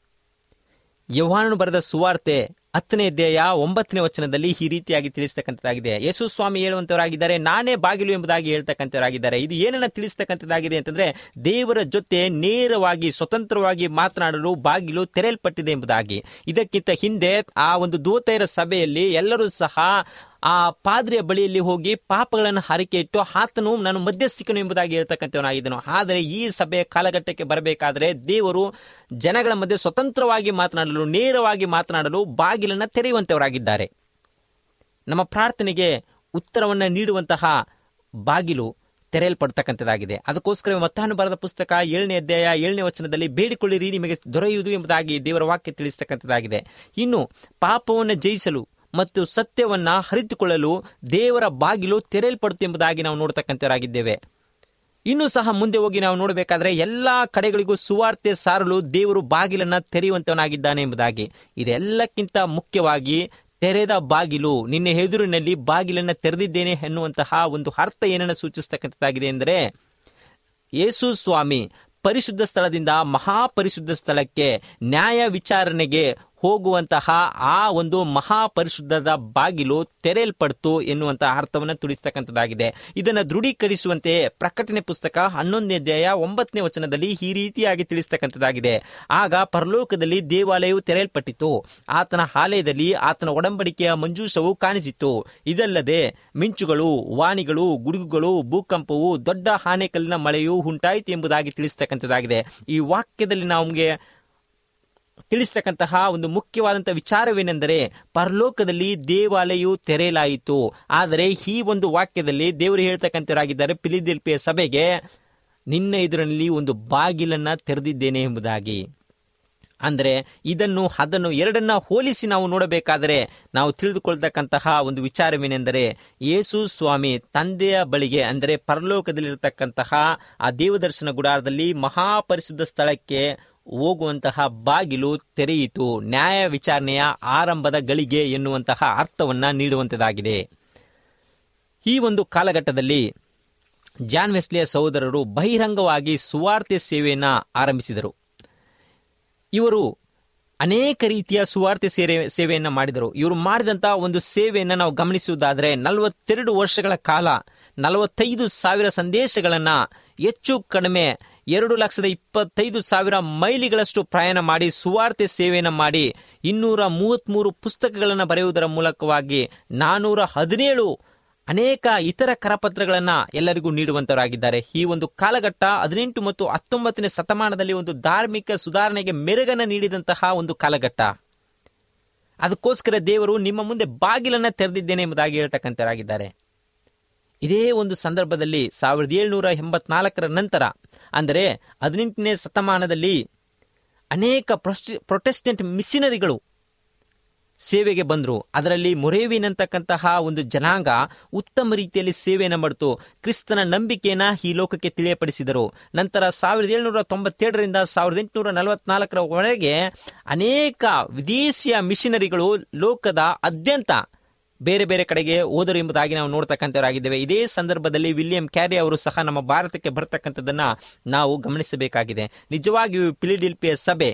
ಯೌಹಾನನು ಬರೆದ ಸುವಾರ್ತೆ ಹತ್ತನೇ ಅಧ್ಯಾಯ ಒಂಬತ್ತನೇ ವಚನದಲ್ಲಿ ಈ ರೀತಿಯಾಗಿ ತಿಳಿಸ್ತಕ್ಕಂಥದ್ದಾಗಿದೆ ಯೇಸು ಸ್ವಾಮಿ ಹೇಳುವಂತವರಾಗಿದ್ದಾರೆ ನಾನೇ ಬಾಗಿಲು ಎಂಬುದಾಗಿ ಹೇಳ್ತಕ್ಕಂಥವರಾಗಿದ್ದಾರೆ ಇದು ಏನನ್ನ ತಿಳಿಸ್ತಕ್ಕಂಥದ್ದಾಗಿದೆ ಅಂತಂದ್ರೆ ದೇವರ ಜೊತೆ ನೇರವಾಗಿ ಸ್ವತಂತ್ರವಾಗಿ ಮಾತನಾಡಲು ಬಾಗಿಲು ತೆರೆಯಲ್ಪಟ್ಟಿದೆ ಎಂಬುದಾಗಿ ಇದಕ್ಕಿಂತ ಹಿಂದೆ ಆ ಒಂದು ದೂತೆಯರ ಸಭೆಯಲ್ಲಿ ಎಲ್ಲರೂ ಸಹ ಆ ಪಾದ್ರಿಯ ಬಳಿಯಲ್ಲಿ ಹೋಗಿ ಪಾಪಗಳನ್ನು ಹರಿಕೆ ಇಟ್ಟು ಆತನು ನಾನು ಮಧ್ಯಸ್ಥಿಕನು ಎಂಬುದಾಗಿ ಹೇಳ್ತಕ್ಕಂಥವನಾಗಿದ್ದನು ಆದರೆ ಈ ಸಭೆಯ ಕಾಲಘಟ್ಟಕ್ಕೆ ಬರಬೇಕಾದ್ರೆ ದೇವರು ಜನಗಳ ಮಧ್ಯೆ ಸ್ವತಂತ್ರವಾಗಿ ಮಾತನಾಡಲು ನೇರವಾಗಿ ಮಾತನಾಡಲು ಬಾಗಿಲನ್ನು ತೆರೆಯುವಂತವರಾಗಿದ್ದಾರೆ ನಮ್ಮ ಪ್ರಾರ್ಥನೆಗೆ ಉತ್ತರವನ್ನು ನೀಡುವಂತಹ ಬಾಗಿಲು ತೆರೆಯಲ್ಪಡ್ತಕ್ಕಂಥದ್ದಾಗಿದೆ ಅದಕ್ಕೋಸ್ಕರ ಮತ್ತಾನು ಬರೆದ ಪುಸ್ತಕ ಏಳನೇ ಅಧ್ಯಾಯ ಏಳನೇ ವಚನದಲ್ಲಿ ಬೇಡಿಕೊಳ್ಳಿರಿ ನಿಮಗೆ ದೊರೆಯುವುದು ಎಂಬುದಾಗಿ ದೇವರ ವಾಕ್ಯ ತಿಳಿಸ್ತಕ್ಕಂಥದ್ದಾಗಿದೆ ಇನ್ನು ಪಾಪವನ್ನು ಜಯಿಸಲು ಮತ್ತು ಸತ್ಯವನ್ನ ಹರಿತುಕೊಳ್ಳಲು ದೇವರ ಬಾಗಿಲು ತೆರೆಯಲ್ಪಡುತ್ತೆ ಎಂಬುದಾಗಿ ನಾವು ನೋಡ್ತಕ್ಕಂಥವರಾಗಿದ್ದೇವೆ ಇನ್ನೂ ಸಹ ಮುಂದೆ ಹೋಗಿ ನಾವು ನೋಡಬೇಕಾದ್ರೆ ಎಲ್ಲಾ ಕಡೆಗಳಿಗೂ ಸುವಾರ್ತೆ ಸಾರಲು ದೇವರು ಬಾಗಿಲನ್ನ ತೆರೆಯುವಂತವನಾಗಿದ್ದಾನೆ ಎಂಬುದಾಗಿ ಇದೆಲ್ಲಕ್ಕಿಂತ ಮುಖ್ಯವಾಗಿ ತೆರೆದ ಬಾಗಿಲು ನಿನ್ನೆ ಎದುರಿನಲ್ಲಿ ಬಾಗಿಲನ್ನ ತೆರೆದಿದ್ದೇನೆ ಎನ್ನುವಂತಹ ಒಂದು ಅರ್ಥ ಏನನ್ನು ಸೂಚಿಸ್ತಕ್ಕಂಥದ್ದಾಗಿದೆ ಎಂದರೆ ಯೇಸು ಸ್ವಾಮಿ ಪರಿಶುದ್ಧ ಸ್ಥಳದಿಂದ ಮಹಾಪರಿಶುದ್ಧ ಸ್ಥಳಕ್ಕೆ ನ್ಯಾಯ ವಿಚಾರಣೆಗೆ ಹೋಗುವಂತಹ ಆ ಒಂದು ಮಹಾಪರಿಶುದ್ಧದ ಬಾಗಿಲು ತೆರೆಯಲ್ಪಡ್ತು ಎನ್ನುವಂತಹ ಅರ್ಥವನ್ನು ತಿಳಿಸ್ತಕ್ಕಂಥದ್ದಾಗಿದೆ ಇದನ್ನು ದೃಢೀಕರಿಸುವಂತೆ ಪ್ರಕಟಣೆ ಪುಸ್ತಕ ಹನ್ನೊಂದನೇ ಅಧ್ಯಾಯ ಒಂಬತ್ತನೇ ವಚನದಲ್ಲಿ ಈ ರೀತಿಯಾಗಿ ತಿಳಿಸ್ತಕ್ಕಂಥದ್ದಾಗಿದೆ ಆಗ ಪರಲೋಕದಲ್ಲಿ ದೇವಾಲಯವು ತೆರೆಯಲ್ಪಟ್ಟಿತು ಆತನ ಆಲಯದಲ್ಲಿ ಆತನ ಒಡಂಬಡಿಕೆಯ ಮಂಜೂಷವು ಕಾಣಿಸಿತು ಇದಲ್ಲದೆ ಮಿಂಚುಗಳು ವಾಣಿಗಳು ಗುಡುಗುಗಳು ಭೂಕಂಪವು ದೊಡ್ಡ ಆನೆಕಲ್ಲಿನ ಮಳೆಯು ಉಂಟಾಯಿತು ಎಂಬುದಾಗಿ ತಿಳಿಸ್ತಕ್ಕಂಥದ್ದಾಗಿದೆ ಈ ವಾಕ್ಯದಲ್ಲಿ ನಮಗೆ ತಿಳಿಸ್ತಕ್ಕಂತಹ ಒಂದು ಮುಖ್ಯವಾದಂತಹ ವಿಚಾರವೇನೆಂದರೆ ಪರಲೋಕದಲ್ಲಿ ದೇವಾಲಯವು ತೆರೆಯಲಾಯಿತು ಆದರೆ ಈ ಒಂದು ವಾಕ್ಯದಲ್ಲಿ ದೇವರು ಹೇಳ್ತಕ್ಕಂಥವರಾಗಿದ್ದಾರೆ ಪಿಲಿದೆಲ್ಪಿಯ ಸಭೆಗೆ ನಿನ್ನ ಎದುರಿನಲ್ಲಿ ಒಂದು ಬಾಗಿಲನ್ನ ತೆರೆದಿದ್ದೇನೆ ಎಂಬುದಾಗಿ ಅಂದರೆ ಇದನ್ನು ಅದನ್ನು ಎರಡನ್ನ ಹೋಲಿಸಿ ನಾವು ನೋಡಬೇಕಾದರೆ ನಾವು ತಿಳಿದುಕೊಳ್ತಕ್ಕಂತಹ ಒಂದು ವಿಚಾರವೇನೆಂದರೆ ಯೇಸು ಸ್ವಾಮಿ ತಂದೆಯ ಬಳಿಗೆ ಅಂದರೆ ಪರಲೋಕದಲ್ಲಿರತಕ್ಕಂತಹ ಆ ದೇವದರ್ಶನ ಗುಡಾರದಲ್ಲಿ ಮಹಾಪರಿಶುದ್ಧ ಸ್ಥಳಕ್ಕೆ ಹೋಗುವಂತಹ ಬಾಗಿಲು ತೆರೆಯಿತು ನ್ಯಾಯ ವಿಚಾರಣೆಯ ಆರಂಭದ ಗಳಿಗೆ ಎನ್ನುವಂತಹ ಅರ್ಥವನ್ನ ನೀಡುವಂತದಾಗಿದೆ ಈ ಒಂದು ಕಾಲಘಟ್ಟದಲ್ಲಿ ಜಾನ್ ವೆಸ್ಲಿಯ ಸಹೋದರರು ಬಹಿರಂಗವಾಗಿ ಸುವಾರ್ತೆ ಸೇವೆಯನ್ನ ಆರಂಭಿಸಿದರು ಇವರು ಅನೇಕ ರೀತಿಯ ಸುವಾರ್ತೆ ಸೇವೆ ಸೇವೆಯನ್ನ ಮಾಡಿದರು ಇವರು ಮಾಡಿದಂತಹ ಒಂದು ಸೇವೆಯನ್ನ ನಾವು ಗಮನಿಸುವುದಾದರೆ ನಲವತ್ತೆರಡು ವರ್ಷಗಳ ಕಾಲ ನಲವತ್ತೈದು ಸಾವಿರ ಸಂದೇಶಗಳನ್ನ ಹೆಚ್ಚು ಕಡಿಮೆ ಎರಡು ಲಕ್ಷದ ಇಪ್ಪತ್ತೈದು ಸಾವಿರ ಮೈಲಿಗಳಷ್ಟು ಪ್ರಯಾಣ ಮಾಡಿ ಸುವಾರ್ತೆ ಸೇವೆಯನ್ನು ಮಾಡಿ ಇನ್ನೂರ ಮೂವತ್ತ್ಮೂರು ಪುಸ್ತಕಗಳನ್ನು ಬರೆಯುವುದರ ಮೂಲಕವಾಗಿ ನಾನೂರ ಹದಿನೇಳು ಅನೇಕ ಇತರ ಕರಪತ್ರಗಳನ್ನು ಎಲ್ಲರಿಗೂ ನೀಡುವಂತವರಾಗಿದ್ದಾರೆ ಈ ಒಂದು ಕಾಲಘಟ್ಟ ಹದಿನೆಂಟು ಮತ್ತು ಹತ್ತೊಂಬತ್ತನೇ ಶತಮಾನದಲ್ಲಿ ಒಂದು ಧಾರ್ಮಿಕ ಸುಧಾರಣೆಗೆ ಮೆರುಗನ್ನು ನೀಡಿದಂತಹ ಒಂದು ಕಾಲಘಟ್ಟ ಅದಕ್ಕೋಸ್ಕರ ದೇವರು ನಿಮ್ಮ ಮುಂದೆ ಬಾಗಿಲನ್ನು ತೆರೆದಿದ್ದೇನೆ ಎಂಬುದಾಗಿ ಹೇಳ್ತಕ್ಕಂಥವರಾಗಿದ್ದಾರೆ ಇದೇ ಒಂದು ಸಂದರ್ಭದಲ್ಲಿ ಸಾವಿರದ ಏಳುನೂರ ಎಂಬತ್ನಾಲ್ಕರ ನಂತರ ಅಂದರೆ ಹದಿನೆಂಟನೇ ಶತಮಾನದಲ್ಲಿ ಅನೇಕ ಪ್ರೊಸ್ಟಿ ಪ್ರೊಟೆಸ್ಟೆಂಟ್ ಮಿಷನರಿಗಳು ಸೇವೆಗೆ ಬಂದರು ಅದರಲ್ಲಿ ಮೊರೇವಿನಂತಕ್ಕಂತಹ ಒಂದು ಜನಾಂಗ ಉತ್ತಮ ರೀತಿಯಲ್ಲಿ ಸೇವೆಯನ್ನು ಮಾಡಿತು ಕ್ರಿಸ್ತನ ನಂಬಿಕೆಯನ್ನ ಈ ಲೋಕಕ್ಕೆ ತಿಳಿಯಪಡಿಸಿದರು ನಂತರ ಸಾವಿರದ ಏಳುನೂರ ತೊಂಬತ್ತೇಳರಿಂದ ಸಾವಿರದ ಎಂಟುನೂರ ನಲವತ್ನಾಲ್ಕರವರೆಗೆ ಅನೇಕ ವಿದೇಶಿಯ ಮಿಷನರಿಗಳು ಲೋಕದ ಅತ್ಯಂತ ಬೇರೆ ಬೇರೆ ಕಡೆಗೆ ಹೋದರು ಎಂಬುದಾಗಿ ನಾವು ನೋಡ್ತಕ್ಕಂಥವರಾಗಿದ್ದೇವೆ ಇದೇ ಸಂದರ್ಭದಲ್ಲಿ ವಿಲಿಯಂ ಕ್ಯಾರಿ ಅವರು ಸಹ ನಮ್ಮ ಭಾರತಕ್ಕೆ ಬರ್ತಕ್ಕಂಥದ್ದನ್ನ ನಾವು ಗಮನಿಸಬೇಕಾಗಿದೆ ನಿಜವಾಗಿಯೂ ಫಿಲಿಡಿಲ್ಪಿಯ ಸಭೆ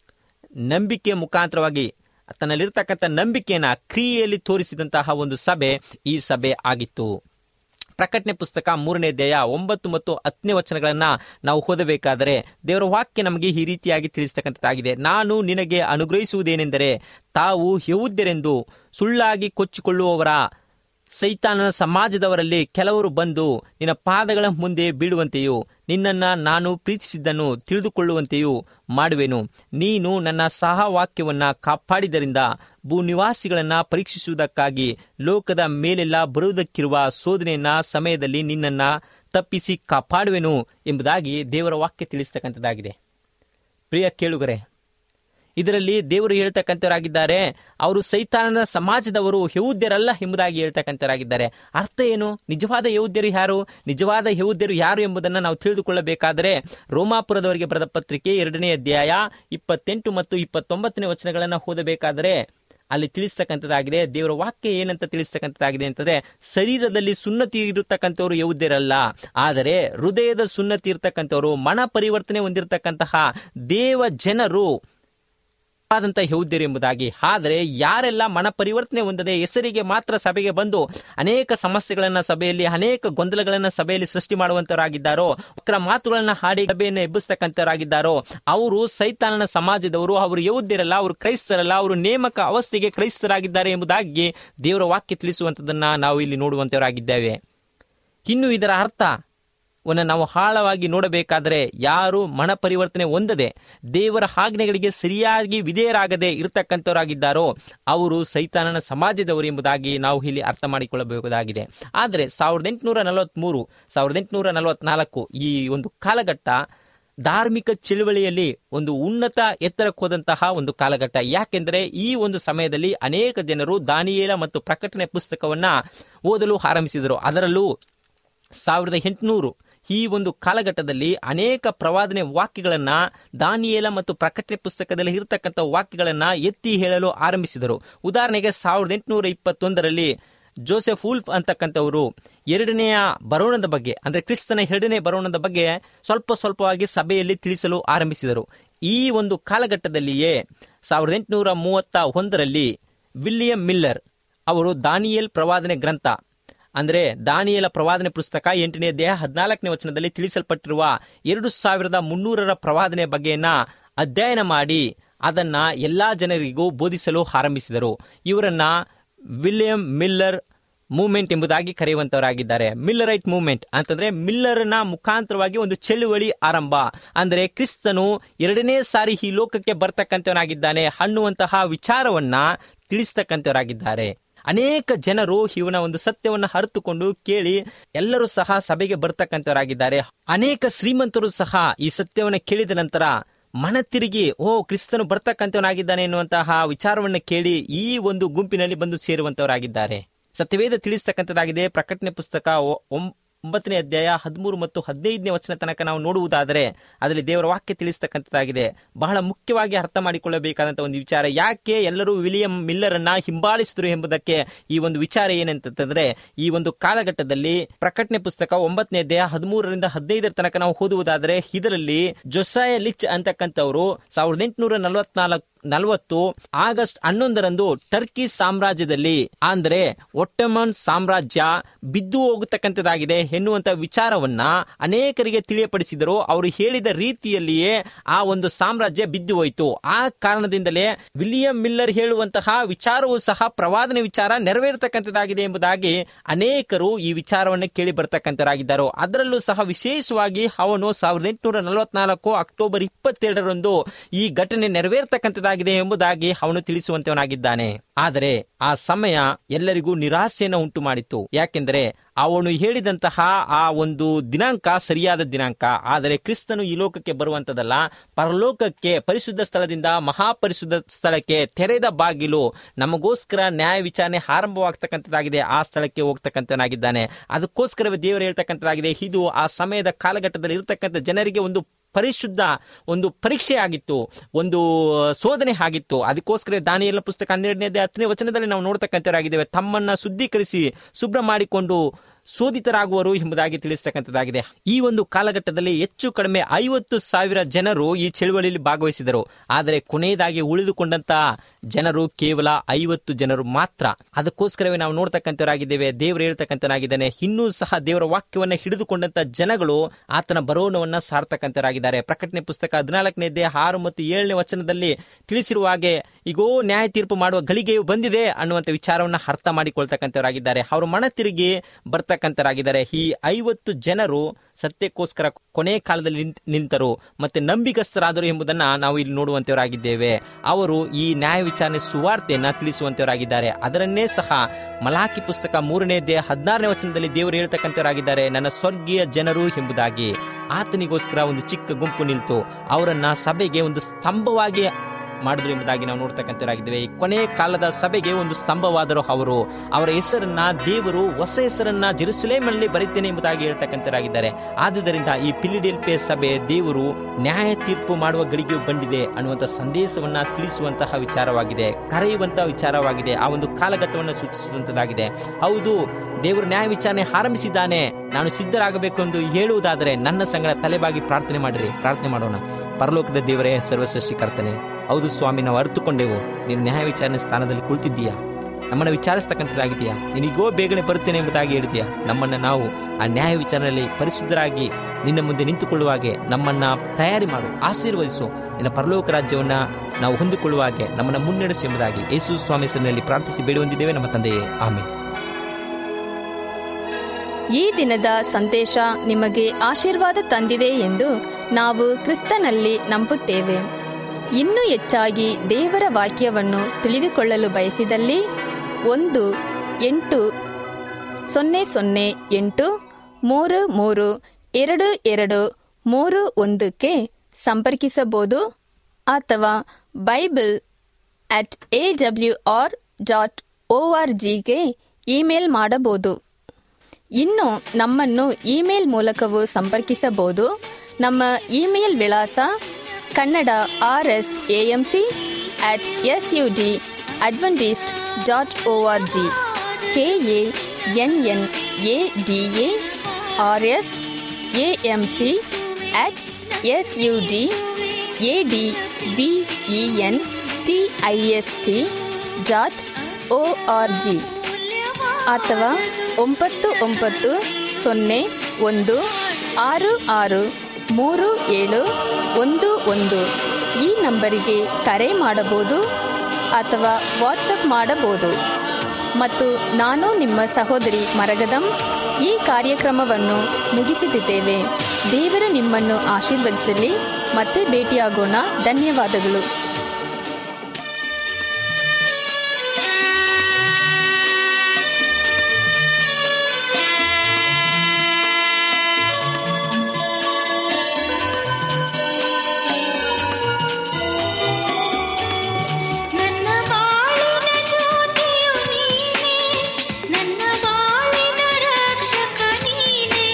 ನಂಬಿಕೆಯ ಮುಖಾಂತರವಾಗಿ ತನ್ನಲ್ಲಿರ್ತಕ್ಕಂಥ ನಂಬಿಕೆಯನ್ನ ಕ್ರಿಯೆಯಲ್ಲಿ ತೋರಿಸಿದಂತಹ ಒಂದು ಸಭೆ ಈ ಸಭೆ ಆಗಿತ್ತು ಪ್ರಕಟಣೆ ಪುಸ್ತಕ ಮೂರನೇ ಅಧ್ಯಾಯ ಒಂಬತ್ತು ಮತ್ತು ಹತ್ತನೇ ವಚನಗಳನ್ನ ನಾವು ಓದಬೇಕಾದರೆ ದೇವರ ವಾಕ್ಯ ನಮಗೆ ಈ ರೀತಿಯಾಗಿ ತಿಳಿಸ್ತಕ್ಕಂಥದ್ದಾಗಿದೆ ನಾನು ನಿನಗೆ ಅನುಗ್ರಹಿಸುವುದೇನೆಂದರೆ ತಾವು ಯಹೂದ್ಯರೆಂದು ಸುಳ್ಳಾಗಿ ಕೊಚ್ಚಿಕೊಳ್ಳುವವರ ಸೈತಾನನ ಸಮಾಜದವರಲ್ಲಿ ಕೆಲವರು ಬಂದು ನಿನ್ನ ಪಾದಗಳ ಮುಂದೆ ಬೀಳುವಂತೆಯೂ ನಿನ್ನನ್ನು ನಾನು ಪ್ರೀತಿಸಿದ್ದನ್ನು ತಿಳಿದುಕೊಳ್ಳುವಂತೆಯೂ ಮಾಡುವೆನು ನೀನು ನನ್ನ ಸಹವಾಕ್ಯವನ್ನು ಕಾಪಾಡಿದರಿಂದ ಭೂನಿವಾಸಿಗಳನ್ನು ಪರೀಕ್ಷಿಸುವುದಕ್ಕಾಗಿ ಲೋಕದ ಮೇಲೆಲ್ಲ ಬರುವುದಕ್ಕಿರುವ ಶೋಧನೆಯನ್ನ ಸಮಯದಲ್ಲಿ ನಿನ್ನನ್ನು ತಪ್ಪಿಸಿ ಕಾಪಾಡುವೆನು ಎಂಬುದಾಗಿ ದೇವರ ವಾಕ್ಯ ತಿಳಿಸ್ತಕ್ಕಂಥದ್ದಾಗಿದೆ ಪ್ರಿಯ ಕೇಳುಗರೆ ಇದರಲ್ಲಿ ದೇವರು ಹೇಳ್ತಕ್ಕಂಥವರಾಗಿದ್ದಾರೆ ಅವರು ಸೈತಾನನ ಸಮಾಜದವರು ಯಹೂದ್ಯರಲ್ಲ ಎಂಬುದಾಗಿ ಹೇಳ್ತಕ್ಕಂಥವರಾಗಿದ್ದಾರೆ ಅರ್ಥ ಏನು ನಿಜವಾದ ಯಹೂದ್ಯರು ಯಾರು ನಿಜವಾದ ಯಹೂದ್ಯರು ಯಾರು ಎಂಬುದನ್ನು ನಾವು ತಿಳಿದುಕೊಳ್ಳಬೇಕಾದರೆ ರೋಮಾಪುರದವರಿಗೆ ಬರೆದ ಪತ್ರಿಕೆ ಎರಡನೇ ಅಧ್ಯಾಯ ಇಪ್ಪತ್ತೆಂಟು ಮತ್ತು ಇಪ್ಪತ್ತೊಂಬತ್ತನೇ ವಚನಗಳನ್ನು ಓದಬೇಕಾದರೆ ಅಲ್ಲಿ ತಿಳಿಸ್ತಕ್ಕಂಥದ್ದಾಗಿದೆ ದೇವರ ವಾಕ್ಯ ಏನಂತ ತಿಳಿಸ್ತಕ್ಕಂಥದ್ದಾಗಿದೆ ಅಂತಂದ್ರೆ ಶರೀರದಲ್ಲಿ ಸುನ್ನತಿ ಇರತಕ್ಕಂಥವ್ರು ಯಹೂದ್ಯರಲ್ಲ ಆದರೆ ಹೃದಯದ ಸುನ್ನತಿ ಇರ್ತಕ್ಕಂಥವ್ರು ಮನ ಪರಿವರ್ತನೆ ಹೊಂದಿರತಕ್ಕಂತಹ ದೇವ ಜನರು ಆದಂತ ಯಹೂದ್ಯರು ಎಂಬುದಾಗಿ ಆದರೆ ಯಾರೆಲ್ಲ ಮನ ಪರಿವರ್ತನೆ ಹೊಂದದೆ ಹೆಸರಿಗೆ ಮಾತ್ರ ಸಭೆಗೆ ಬಂದು ಅನೇಕ ಸಮಸ್ಯೆಗಳನ್ನ ಸಭೆಯಲ್ಲಿ ಅನೇಕ ಗೊಂದಲಗಳನ್ನ ಸಭೆಯಲ್ಲಿ ಸೃಷ್ಟಿ ಮಾಡುವಂತವರಾಗಿದ್ದಾರೋ ವಕ್ರ ಮಾತುಗಳನ್ನ ಹಾಡಿ ಸಭೆಯನ್ನು ಎಬ್ಬಿಸ್ತಕ್ಕಂಥವರಾಗಿದ್ದಾರೋ ಅವರು ಸೈತಾನನ ಸಮಾಜದವರು ಅವರು ಯಹೂದ್ಯರಲ್ಲ ಅವರು ಕ್ರೈಸ್ತರಲ್ಲ ಅವರು ನೇಮಕ ಅವಸ್ಥೆಗೆ ಕ್ರೈಸ್ತರಾಗಿದ್ದಾರೆ ಎಂಬುದಾಗಿ ದೇವರ ವಾಕ್ಯ ತಿಳಿಸುವಂಥದ್ದನ್ನ ನಾವು ಇಲ್ಲಿ ನೋಡುವಂತವರಾಗಿದ್ದೇವೆ ಇನ್ನು ಇದರ ಅರ್ಥ ವನ್ನು ನಾವು ಆಳವಾಗಿ ನೋಡಬೇಕಾದರೆ ಯಾರು ಮನ ಪರಿವರ್ತನೆ ಹೊಂದದೆ ದೇವರ ಆಜ್ಞೆಗಳಿಗೆ ಸರಿಯಾಗಿ ವಿಧೇಯರಾಗದೆ ಇರತಕ್ಕಂಥವರಾಗಿದ್ದಾರೋ ಅವರು ಸೈತಾನನ ಸಮಾಜದವರು ಎಂಬುದಾಗಿ ನಾವು ಇಲ್ಲಿ ಅರ್ಥ ಮಾಡಿಕೊಳ್ಳಬಹುದಾಗಿದೆ ಆದರೆ ಸಾವಿರದ ಎಂಟುನೂರ ನಲವತ್ಮೂರು ಸಾವಿರದ ಎಂಟುನೂರ ನಲವತ್ನಾಲ್ಕು ಈ ಒಂದು ಕಾಲಘಟ್ಟ ಧಾರ್ಮಿಕ ಚಳುವಳಿಯಲ್ಲಿ ಒಂದು ಉನ್ನತ ಎತ್ತರಕ್ಕೆ ಹೋದಂತಹ ಒಂದು ಕಾಲಘಟ್ಟ ಯಾಕೆಂದರೆ ಈ ಒಂದು ಸಮಯದಲ್ಲಿ ಅನೇಕ ಜನರು ದಾನಿಯೇಲ ಮತ್ತು ಪ್ರಕಟಣೆ ಪುಸ್ತಕವನ್ನ ಓದಲು ಆರಂಭಿಸಿದರು ಅದರಲ್ಲೂ ಸಾವಿರದ ಎಂಟುನೂರು ಈ ಒಂದು ಕಾಲಘಟ್ಟದಲ್ಲಿ ಅನೇಕ ಪ್ರವಾದನೆ ವಾಕ್ಯಗಳನ್ನ ದಾನಿಯೇಲ ಮತ್ತು ಪ್ರಕಟಣೆ ಪುಸ್ತಕದಲ್ಲಿ ಇರತಕ್ಕಂಥ ವಾಕ್ಯಗಳನ್ನ ಎತ್ತಿ ಹೇಳಲು ಆರಂಭಿಸಿದರು ಉದಾಹರಣೆಗೆ ಸಾವಿರದ ಎಂಟುನೂರ ಇಪ್ಪತ್ತೊಂದರಲ್ಲಿ ಜೋಸೆಫ್ ಉಲ್ಫ್ ಅಂತಕ್ಕಂಥವರು ಎರಡನೆಯ ಬರೋಣದ ಬಗ್ಗೆ ಅಂದ್ರೆ ಕ್ರಿಸ್ತನ ಎರಡನೇ ಬರೋಣದ ಬಗ್ಗೆ ಸ್ವಲ್ಪ ಸ್ವಲ್ಪವಾಗಿ ಸಭೆಯಲ್ಲಿ ತಿಳಿಸಲು ಆರಂಭಿಸಿದರು ಈ ಒಂದು ಕಾಲಘಟ್ಟದಲ್ಲಿಯೇ ಸಾವಿರದ ಎಂಟುನೂರ ಮೂವತ್ತ ಒಂದರಲ್ಲಿ ವಿಲಿಯಂ ಮಿಲ್ಲರ್ ಅವರು ದಾನಿಯೇಲ್ ಪ್ರವಾದನೆ ಗ್ರಂಥ ಅಂದ್ರೆ ದಾನಿಯಲ ಪ್ರವಾದನೆ ಪುಸ್ತಕ ಎಂಟನೇ ದೇಹ ಹದಿನಾಲ್ಕನೇ ವಚನದಲ್ಲಿ ತಿಳಿಸಲ್ಪಟ್ಟಿರುವ ಎರಡು ಸಾವಿರದ ಮುನ್ನೂರರ ಪ್ರವಾದನೆ ಬಗ್ಗೆಯನ್ನ ಅಧ್ಯಯನ ಮಾಡಿ ಅದನ್ನ ಎಲ್ಲಾ ಜನರಿಗೂ ಬೋಧಿಸಲು ಆರಂಭಿಸಿದರು ಇವರನ್ನ ವಿಲಿಯಂ ಮಿಲ್ಲರ್ ಮೂವ್ಮೆಂಟ್ ಎಂಬುದಾಗಿ ಕರೆಯುವಂತವರಾಗಿದ್ದಾರೆ ಮಿಲ್ಲರೈಟ್ ಮೂವ್ಮೆಂಟ್ ಅಂತಂದ್ರೆ ಮಿಲ್ಲರ್ನ ಮುಖಾಂತರವಾಗಿ ಒಂದು ಚಳುವಳಿ ಆರಂಭ ಅಂದ್ರೆ ಕ್ರಿಸ್ತನು ಎರಡನೇ ಸಾರಿ ಈ ಲೋಕಕ್ಕೆ ಬರ್ತಕ್ಕಂಥವನಾಗಿದ್ದಾನೆ ಅನ್ನುವಂತಹ ವಿಚಾರವನ್ನ ತಿಳಿಸ್ತಕ್ಕಂಥವರಾಗಿದ್ದಾರೆ ಅನೇಕ ಜನರು ಇವನ ಒಂದು ಸತ್ಯವನ್ನ ಅರಿತುಕೊಂಡು ಕೇಳಿ ಎಲ್ಲರೂ ಸಹ ಸಭೆಗೆ ಬರ್ತಕ್ಕಂಥವರಾಗಿದ್ದಾರೆ ಅನೇಕ ಶ್ರೀಮಂತರು ಸಹ ಈ ಸತ್ಯವನ್ನ ಕೇಳಿದ ನಂತರ ಮನ ತಿರುಗಿ ಓ ಕ್ರಿಸ್ತನು ಬರ್ತಕ್ಕಂಥವನಾಗಿದ್ದಾನೆ ಎನ್ನುವಂತಹ ವಿಚಾರವನ್ನು ಕೇಳಿ ಈ ಒಂದು ಗುಂಪಿನಲ್ಲಿ ಬಂದು ಸೇರುವಂತವರಾಗಿದ್ದಾರೆ ಸತ್ಯವೇದ ತಿಳಿಸ್ತಕ್ಕಂಥದ್ದಾಗಿದೆ ಪ್ರಕಟಣೆ ಪುಸ್ತಕ ಒ- ಒಂ- ಒಂಬತ್ತನೇ ಅಧ್ಯಾಯ ಹದಿಮೂರು ಮತ್ತು ಹದಿನೈದನೇ ವಚನ ತನಕ ನಾವು ನೋಡುವುದಾದರೆ ಅದರಲ್ಲಿ ದೇವರ ವಾಕ್ಯ ತಿಳಿಸ್ತಕ್ಕಂಥದ್ದಾಗಿದೆ ಬಹಳ ಮುಖ್ಯವಾಗಿ ಅರ್ಥ ಮಾಡಿಕೊಳ್ಳಬೇಕಾದಂತ ಒಂದು ವಿಚಾರ ಯಾಕೆ ಎಲ್ಲರೂ ವಿಲಿಯಂ ಮಿಲ್ಲರ್ ಅನ್ನ ಹಿಂಬಾಲಿಸಿದ್ರು ಎಂಬುದಕ್ಕೆ ಈ ಒಂದು ವಿಚಾರ ಏನಂತಂದ್ರೆ ಈ ಒಂದು ಕಾಲಘಟ್ಟದಲ್ಲಿ ಪ್ರಕಟಣೆ ಪುಸ್ತಕ ಒಂಬತ್ತನೇ ಅಧ್ಯಾಯ ಹದಿಮೂರರಿಂದ ಹದಿನೈದರ ತನಕ ನಾವು ಓದುವುದಾದರೆ ಇದರಲ್ಲಿ ಜೊಸಾಯ ಲಿಚ್ ಅಂತಕ್ಕಂಥವರು ಸಾವಿರದ ಎಂಟುನೂರ ನಲವತ್ನಾಲ್ಕು ನಲವತ್ತು ಆಗಸ್ಟ್ ಹನ್ನೊಂದರಂದು ಟರ್ಕಿ ಸಾಮ್ರಾಜ್ಯದಲ್ಲಿ ಅಂದ್ರೆ ಒಟ್ಟಮನ್ ಸಾಮ್ರಾಜ್ಯ ಬಿದ್ದು ಹೋಗತಕ್ಕಂಥದ್ದಾಗಿದೆ ಎನ್ನುವಂತ ವಿಚಾರವನ್ನ ಅನೇಕರಿಗೆ ತಿಳಿಯಪಡಿಸಿದರು ಅವರು ಹೇಳಿದ ರೀತಿಯಲ್ಲಿಯೇ ಆ ಒಂದು ಸಾಮ್ರಾಜ್ಯ ಬಿದ್ದು ಹೋಯಿತು ಆ ಕಾರಣದಿಂದಲೇ ವಿಲಿಯಂ ಮಿಲ್ಲರ್ ಹೇಳುವಂತಹ ವಿಚಾರವೂ ಸಹ ಪ್ರವಾದನೆ ವಿಚಾರ ನೆರವೇರತಕ್ಕಂಥದ್ದಾಗಿದೆ ಎಂಬುದಾಗಿ ಅನೇಕರು ಈ ವಿಚಾರವನ್ನು ಕೇಳಿ ಬರ್ತಕ್ಕಂಥರಾಗಿದ್ದಾರೆ ಅದರಲ್ಲೂ ಸಹ ವಿಶೇಷವಾಗಿ ಅವನು ಸಾವಿರದ ಎಂಟುನೂರ ನಲವತ್ನಾಲ್ಕು ಅಕ್ಟೋಬರ್ ಇಪ್ಪತ್ತೆರಡರಂದು ಈ ಘಟನೆ ನೆರವೇರ್ತಕ್ಕಂಥದ್ದಾಗಿದೆ ಎಂಬುದಾಗಿ ಅವನು ತಿಳಿಸುವಂತವನಾಗಿದ್ದಾನೆ ಆದರೆ ಆ ಸಮಯ ಎಲ್ಲರಿಗೂ ನಿರಾಸೆಯನ್ನು ಉಂಟು ಮಾಡಿತು ಯಾಕೆಂದರೆ ಅವನು ಹೇಳಿದಂತಹ ಆ ಒಂದು ದಿನಾಂಕ ಸರಿಯಾದ ದಿನಾಂಕ ಆದರೆ ಕ್ರಿಸ್ತನು ಈ ಲೋಕಕ್ಕೆ ಬರುವಂತದಲ್ಲ ಪರಲೋಕಕ್ಕೆ ಪರಿಶುದ್ಧ ಸ್ಥಳದಿಂದ ಮಹಾಪರಿಶುದ್ಧ ಸ್ಥಳಕ್ಕೆ ತೆರೆದ ಬಾಗಿಲು ನಮಗೋಸ್ಕರ ನ್ಯಾಯ ವಿಚಾರಣೆ ಆರಂಭವಾಗ್ತಕ್ಕಂಥದ್ದಾಗಿದೆ ಆ ಸ್ಥಳಕ್ಕೆ ಹೋಗ್ತಕ್ಕಂಥನಾಗಿದ್ದಾನೆ ಅದಕ್ಕೋಸ್ಕರವೇ ದೇವರು ಹೇಳ್ತಕ್ಕಂಥದ್ದಾಗಿದೆ ಇದು ಆ ಸಮಯದ ಕಾಲಘಟ್ಟದಲ್ಲಿ ಇರತಕ್ಕಂಥ ಜನರಿಗೆ ಒಂದು ಪರಿಶುದ್ಧ ಒಂದು ಪರೀಕ್ಷೆ ಆಗಿತ್ತು ಒಂದು ಶೋಧನೆ ಆಗಿತ್ತು ಅದಕ್ಕೋಸ್ಕರ ದಾನಿಯಲ್ಲ ಪುಸ್ತಕ ಹನ್ನೆರಡನೇ ಹತ್ತನೇ ವಚನದಲ್ಲಿ ನಾವು ನೋಡ್ತಕ್ಕಂಥವರಾಗಿದ್ದೇವೆ ತಮ್ಮನ್ನ ಶುದ್ಧೀಕರಿಸಿ ಶುಭ್ರ ಮಾಡಿಕೊಂಡು ಶೋಧಿತರಾಗುವರು ಎಂಬುದಾಗಿ ತಿಳಿಸ್ತಕ್ಕಂಥದ್ದಾಗಿದೆ ಈ ಒಂದು ಕಾಲಘಟ್ಟದಲ್ಲಿ ಹೆಚ್ಚು ಕಡಿಮೆ ಐವತ್ತು ಸಾವಿರ ಜನರು ಈ ಚಳುವಳಿಯಲ್ಲಿ ಭಾಗವಹಿಸಿದರು ಆದರೆ ಕೊನೆಯದಾಗಿ ಉಳಿದುಕೊಂಡಂತಹ ಜನರು ಕೇವಲ ಐವತ್ತು ಜನರು ಮಾತ್ರ ಅದಕ್ಕೋಸ್ಕರವೇ ನಾವು ನೋಡ್ತಕ್ಕಂಥವರಾಗಿದ್ದೇವೆ ದೇವರು ಹೇಳ್ತಕ್ಕಂಥನಾಗಿದ್ದಾನೆ ಇನ್ನೂ ಸಹ ದೇವರ ವಾಕ್ಯವನ್ನ ಹಿಡಿದುಕೊಂಡಂತ ಜನಗಳು ಆತನ ಬರೋಣವನ್ನ ಸಾರ್ತಕ್ಕಂಥವರಾಗಿದ್ದಾರೆ ಪ್ರಕಟಣೆ ಪುಸ್ತಕ ಹದಿನಾಲ್ಕನೇ ದೇಹ ಆರು ಮತ್ತು ಏಳನೇ ವಚನದಲ್ಲಿ ತಿಳಿಸಿರುವ ಹಾಗೆ ಈಗೋ ನ್ಯಾಯ ತೀರ್ಪು ಮಾಡುವ ಗಳಿಗೆಯು ಬಂದಿದೆ ಅನ್ನುವಂಥ ವಿಚಾರವನ್ನ ಅರ್ಥ ಮಾಡಿಕೊಳ್ತಕ್ಕಂಥವರಾಗಿದ್ದಾರೆ ಅವರು ಮನ ತಿರುಗಿ ಬರ್ತಕ್ಕಂಥರಾಗಿದ್ದಾರೆ ಈ ಐವತ್ತು ಜನರು ಸತ್ಯಕ್ಕೋಸ್ಕರ ಕೊನೆ ಕಾಲದಲ್ಲಿ ನಿಂತ್- ನಿಂತರು ಮತ್ತೆ ನಂಬಿಕಸ್ಥರಾದರು ಎಂಬುದನ್ನ ನಾವು ಇಲ್ಲಿ ನೋಡುವಂತವರಾಗಿದ್ದೇವೆ ಅವರು ಈ ನ್ಯಾಯ ವಿಚಾರಣೆ ಸುವಾರ್ತೆಯನ್ನ ತಿಳಿಸುವಂತವರಾಗಿದ್ದಾರೆ ಅದರನ್ನೇ ಸಹ ಮಲಾಕಿ ಪುಸ್ತಕ ಮೂರನೇ ದೇಹ ಹದಿನಾರನೇ ವಚನದಲ್ಲಿ ದೇವರು ಹೇಳ್ತಕ್ಕಂಥವರಾಗಿದ್ದಾರೆ ನನ್ನ ಸ್ವರ್ಗೀಯ ಜನರು ಎಂಬುದಾಗಿ ಆತನಿಗೋಸ್ಕರ ಒಂದು ಚಿಕ್ಕ ಗುಂಪು ನಿಲ್ತು ಅವರನ್ನ ಸಭೆಗೆ ಒಂದು ಸ್ತಂಭವಾಗಿ ಮಾಡಿದ್ರು ಎಂಬುದಾಗಿ ನಾವು ನೋಡ್ತಕ್ಕಂಥವರಾಗಿದ್ದೇವೆ ಈ ಕೊನೆ ಕಾಲದ ಸಭೆಗೆ ಒಂದು ಸ್ತಂಭವಾದರು ಅವರು ಅವರ ಹೆಸರನ್ನ ದೇವರು ಹೊಸ ಹೆಸರನ್ನ ಜೆರುಸಲೇಮಲ್ಲಿ ಬರೀತೇನೆ ಎಂಬುದಾಗಿ ಹೇಳ್ತಕ್ಕಂಥವರಾಗಿದ್ದಾರೆ ಆದುದರಿಂದ ಈ ಪಿಲಿಡೆಲ್ಪೆ ಸಭೆ ದೇವರು ನ್ಯಾಯ ತೀರ್ಪು ಮಾಡುವ ಗಳಿಗೆಯು ಬಂದಿದೆ ಅನ್ನುವಂಥ ಸಂದೇಶವನ್ನ ತಿಳಿಸುವಂತಹ ವಿಚಾರವಾಗಿದೆ ಕರೆಯುವಂತಹ ವಿಚಾರವಾಗಿದೆ ಆ ಒಂದು ಕಾಲಘಟ್ಟವನ್ನು ಸೂಚಿಸುವಂತದ್ದಾಗಿದೆ ಹೌದು ದೇವರು ನ್ಯಾಯ ವಿಚಾರಣೆ ಆರಂಭಿಸಿದ್ದಾನೆ ನಾನು ಸಿದ್ಧರಾಗಬೇಕು ಎಂದು ಹೇಳುವುದಾದರೆ ನನ್ನ ಸಂಗಡ ತಲೆಬಾಗಿ ಪ್ರಾರ್ಥನೆ ಮಾಡಿರಿ ಪ್ರಾರ್ಥನೆ ಮಾಡೋಣ ಪರಲೋಕದ ದೇವರೇ ಸರ್ವಸೃಷ್ಟಿಕರ್ತನೆ ಹೌದು ಸ್ವಾಮಿ ನಾವು ಅರ್ಥಕೊಂಡೆವು ನೀನು ನ್ಯಾಯ ವಿಚಾರಣೆ ಸ್ಥಾನದಲ್ಲಿ ಕುಳಿತಿದ್ದೀಯಾ ನಮ್ಮನ್ನು ವಿಚಾರಿಸ್ತಕ್ಕಂಥದ್ದಾಗಿದೆಯಾ ನಿನಗೋ ಬೇಗನೆ ಬರುತ್ತೇನೆ ಎಂಬುದಾಗಿ ಹೇಳಿದೆಯಾ ನಮ್ಮನ್ನು ನಾವು ಆ ನ್ಯಾಯ ವಿಚಾರಣೆಯಲ್ಲಿ ಪರಿಶುದ್ಧರಾಗಿ ನಿನ್ನ ಮುಂದೆ ನಿಂತುಕೊಳ್ಳುವ ಹಾಗೆ ನಮ್ಮನ್ನ ತಯಾರಿ ಮಾಡು ಆಶೀರ್ವದಿಸು ನಿನ್ನ ಪರಲೋಕ ರಾಜ್ಯವನ್ನ ನಾವು ಹೊಂದಿಕೊಳ್ಳುವ ಹಾಗೆ ನಮ್ಮನ್ನು ಮುನ್ನಡೆಸು ಎಂಬುದಾಗಿ ಯೇಸು ಸ್ವಾಮಿ ಹೆಸರಿನಲ್ಲಿ ಪ್ರಾರ್ಥಿಸಿ ಬೇಡಿ ಹೊಂದಿದ್ದೇವೆ ನಮ್ಮ ತಂದೆಯೇ ಆಮೆ ಈ ದಿನದ ಸಂದೇಶ ನಿಮಗೆ ಆಶೀರ್ವಾದ ತಂದಿದೆ ಎಂದು ನಾವು ಕ್ರಿಸ್ತನಲ್ಲಿ ನಂಬುತ್ತೇವೆ ಇನ್ನೂ ಹೆಚ್ಚಾಗಿ ದೇವರ ವಾಕ್ಯವನ್ನು ತಿಳಿದುಕೊಳ್ಳಲು ಬಯಸಿದಲ್ಲಿ ಒಂದು ಎಂಟು ಸೊನ್ನೆ ಸೊನ್ನೆ ಎಂಟು ಮೂರು ಮೂರು ಎರಡು ಎರಡು ಮೂರು ಒಂದಕ್ಕೆ ಸಂಪರ್ಕಿಸಬಹುದು ಅಥವಾ bible at A W R dot O R ಜಿಗೆ ಇಮೇಲ್ ಮಾಡಬಹುದು ಇನ್ನು ನಮ್ಮನ್ನು ಇಮೇಲ್ ಮೂಲಕವೂ ಸಂಪರ್ಕಿಸಬಹುದು ನಮ್ಮ ಇಮೇಲ್ ವಿಳಾಸ Kannada R S AMC at S U D Adventist dot O R G K A N N A D A R S A M C at S U D A D B E N T I S T dot O R G ಅಥವಾ ಒಂಬತ್ತು ಒಂಬತ್ತು ಸೊನ್ನೆ ಒಂದು ಆರು ಆರು ಮೂರು ಏಳು ಒಂದು ಒಂದು ಈ ನಂಬರಿಗೆ ಕರೆ ಮಾಡಬಹುದು ಅಥವಾ ವಾಟ್ಸಪ್ ಮಾಡಬಹುದು ಮತ್ತು ನಾನು ನಿಮ್ಮ ಸಹೋದರಿ ಮರಗದಂ ಈ ಕಾರ್ಯಕ್ರಮವನ್ನು ಮುಗಿಸುತ್ತಿದ್ದೇವೆ ದೇವರು ನಿಮ್ಮನ್ನು ಆಶೀರ್ವದಿಸಲಿ ಮತ್ತೆ ಭೇಟಿಯಾಗೋಣ ಧನ್ಯವಾದಗಳು ನನ್ನ ಬಾಳಿನ ಜ್ಯೋತಿಯು ನೀನೇ ನನ್ನ ಬಾಳಿನ ರಕ್ಷಕ ನೀನೇ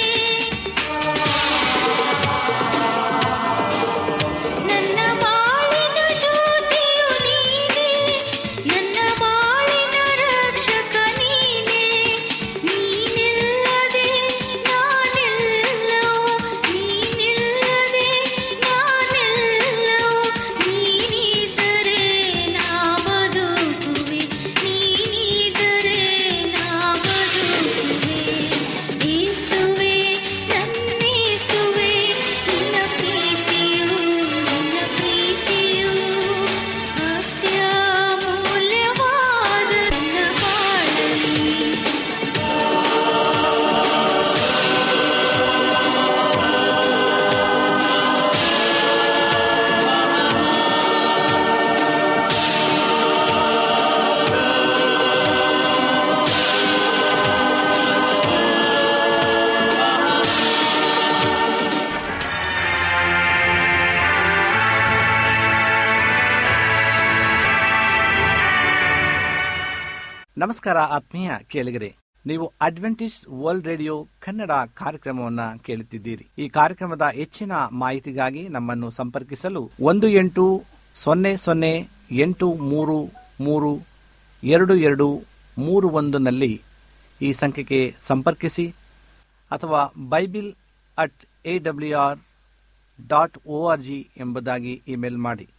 ನನ್ನ ಬಾಳಿನ ಜ್ಯೋತಿಯು ನೀನೇ ನನ್ನ ಬಾಳಿನ ರಕ್ಷಕ ನೀನೇ ನೀನಿಲ್ಲದೆ ನಾನೆಲ್ಲವೋ ನೀನಿಲ್ಲದೆ ನಾನೆಲ್ಲವೋ ನೀನಿದ್ದರೆ ನಾ ಬದುಕುವೆ ನೀನಿದ್ದರೆ ನಾ ಬದುಕುವೆ ಯೇಸುವೆ ನನ್ನೇಸುವೆ ನಿನ್ನ ಪ್ರೀತಿಯು ನಿನ್ನ ಪ್ರೀತಿಯು ಅತ್ಯಮೂಲ್ಯವಾದ ನನ್ನ ಬಾಳಲಿ ನಮಸ್ಕಾರ ಆತ್ಮೀಯ ಕೇಳಿಗರೆ ನೀವು ಅಡ್ವೆಂಟಿಸ್ಟ್ ವರ್ಲ್ಡ್ ರೇಡಿಯೋ ಕನ್ನಡ ಕಾರ್ಯಕ್ರಮವನ್ನ ಕೇಳುತ್ತಿದ್ದೀರಿ ಈ ಕಾರ್ಯಕ್ರಮದ ಹೆಚ್ಚಿನ ಮಾಹಿತಿಗಾಗಿ ನಮ್ಮನ್ನು ಸಂಪರ್ಕಿಸಲು ಒಂದು ಎಂಟು ಸೊನ್ನೆ ಸೊನ್ನೆ ಎಂಟು ಮೂರು ಮೂರು ಎರಡು ಎರಡು ಮೂರು ಒಂದನಲ್ಲಿ ಈ ಸಂಖ್ಯೆಗೆ ಸಂಪರ್ಕಿಸಿ ಅಥವಾ bible at A W R dot O R G ಎಂಬುದಾಗಿ ಇಮೇಲ್ ಮಾಡಿ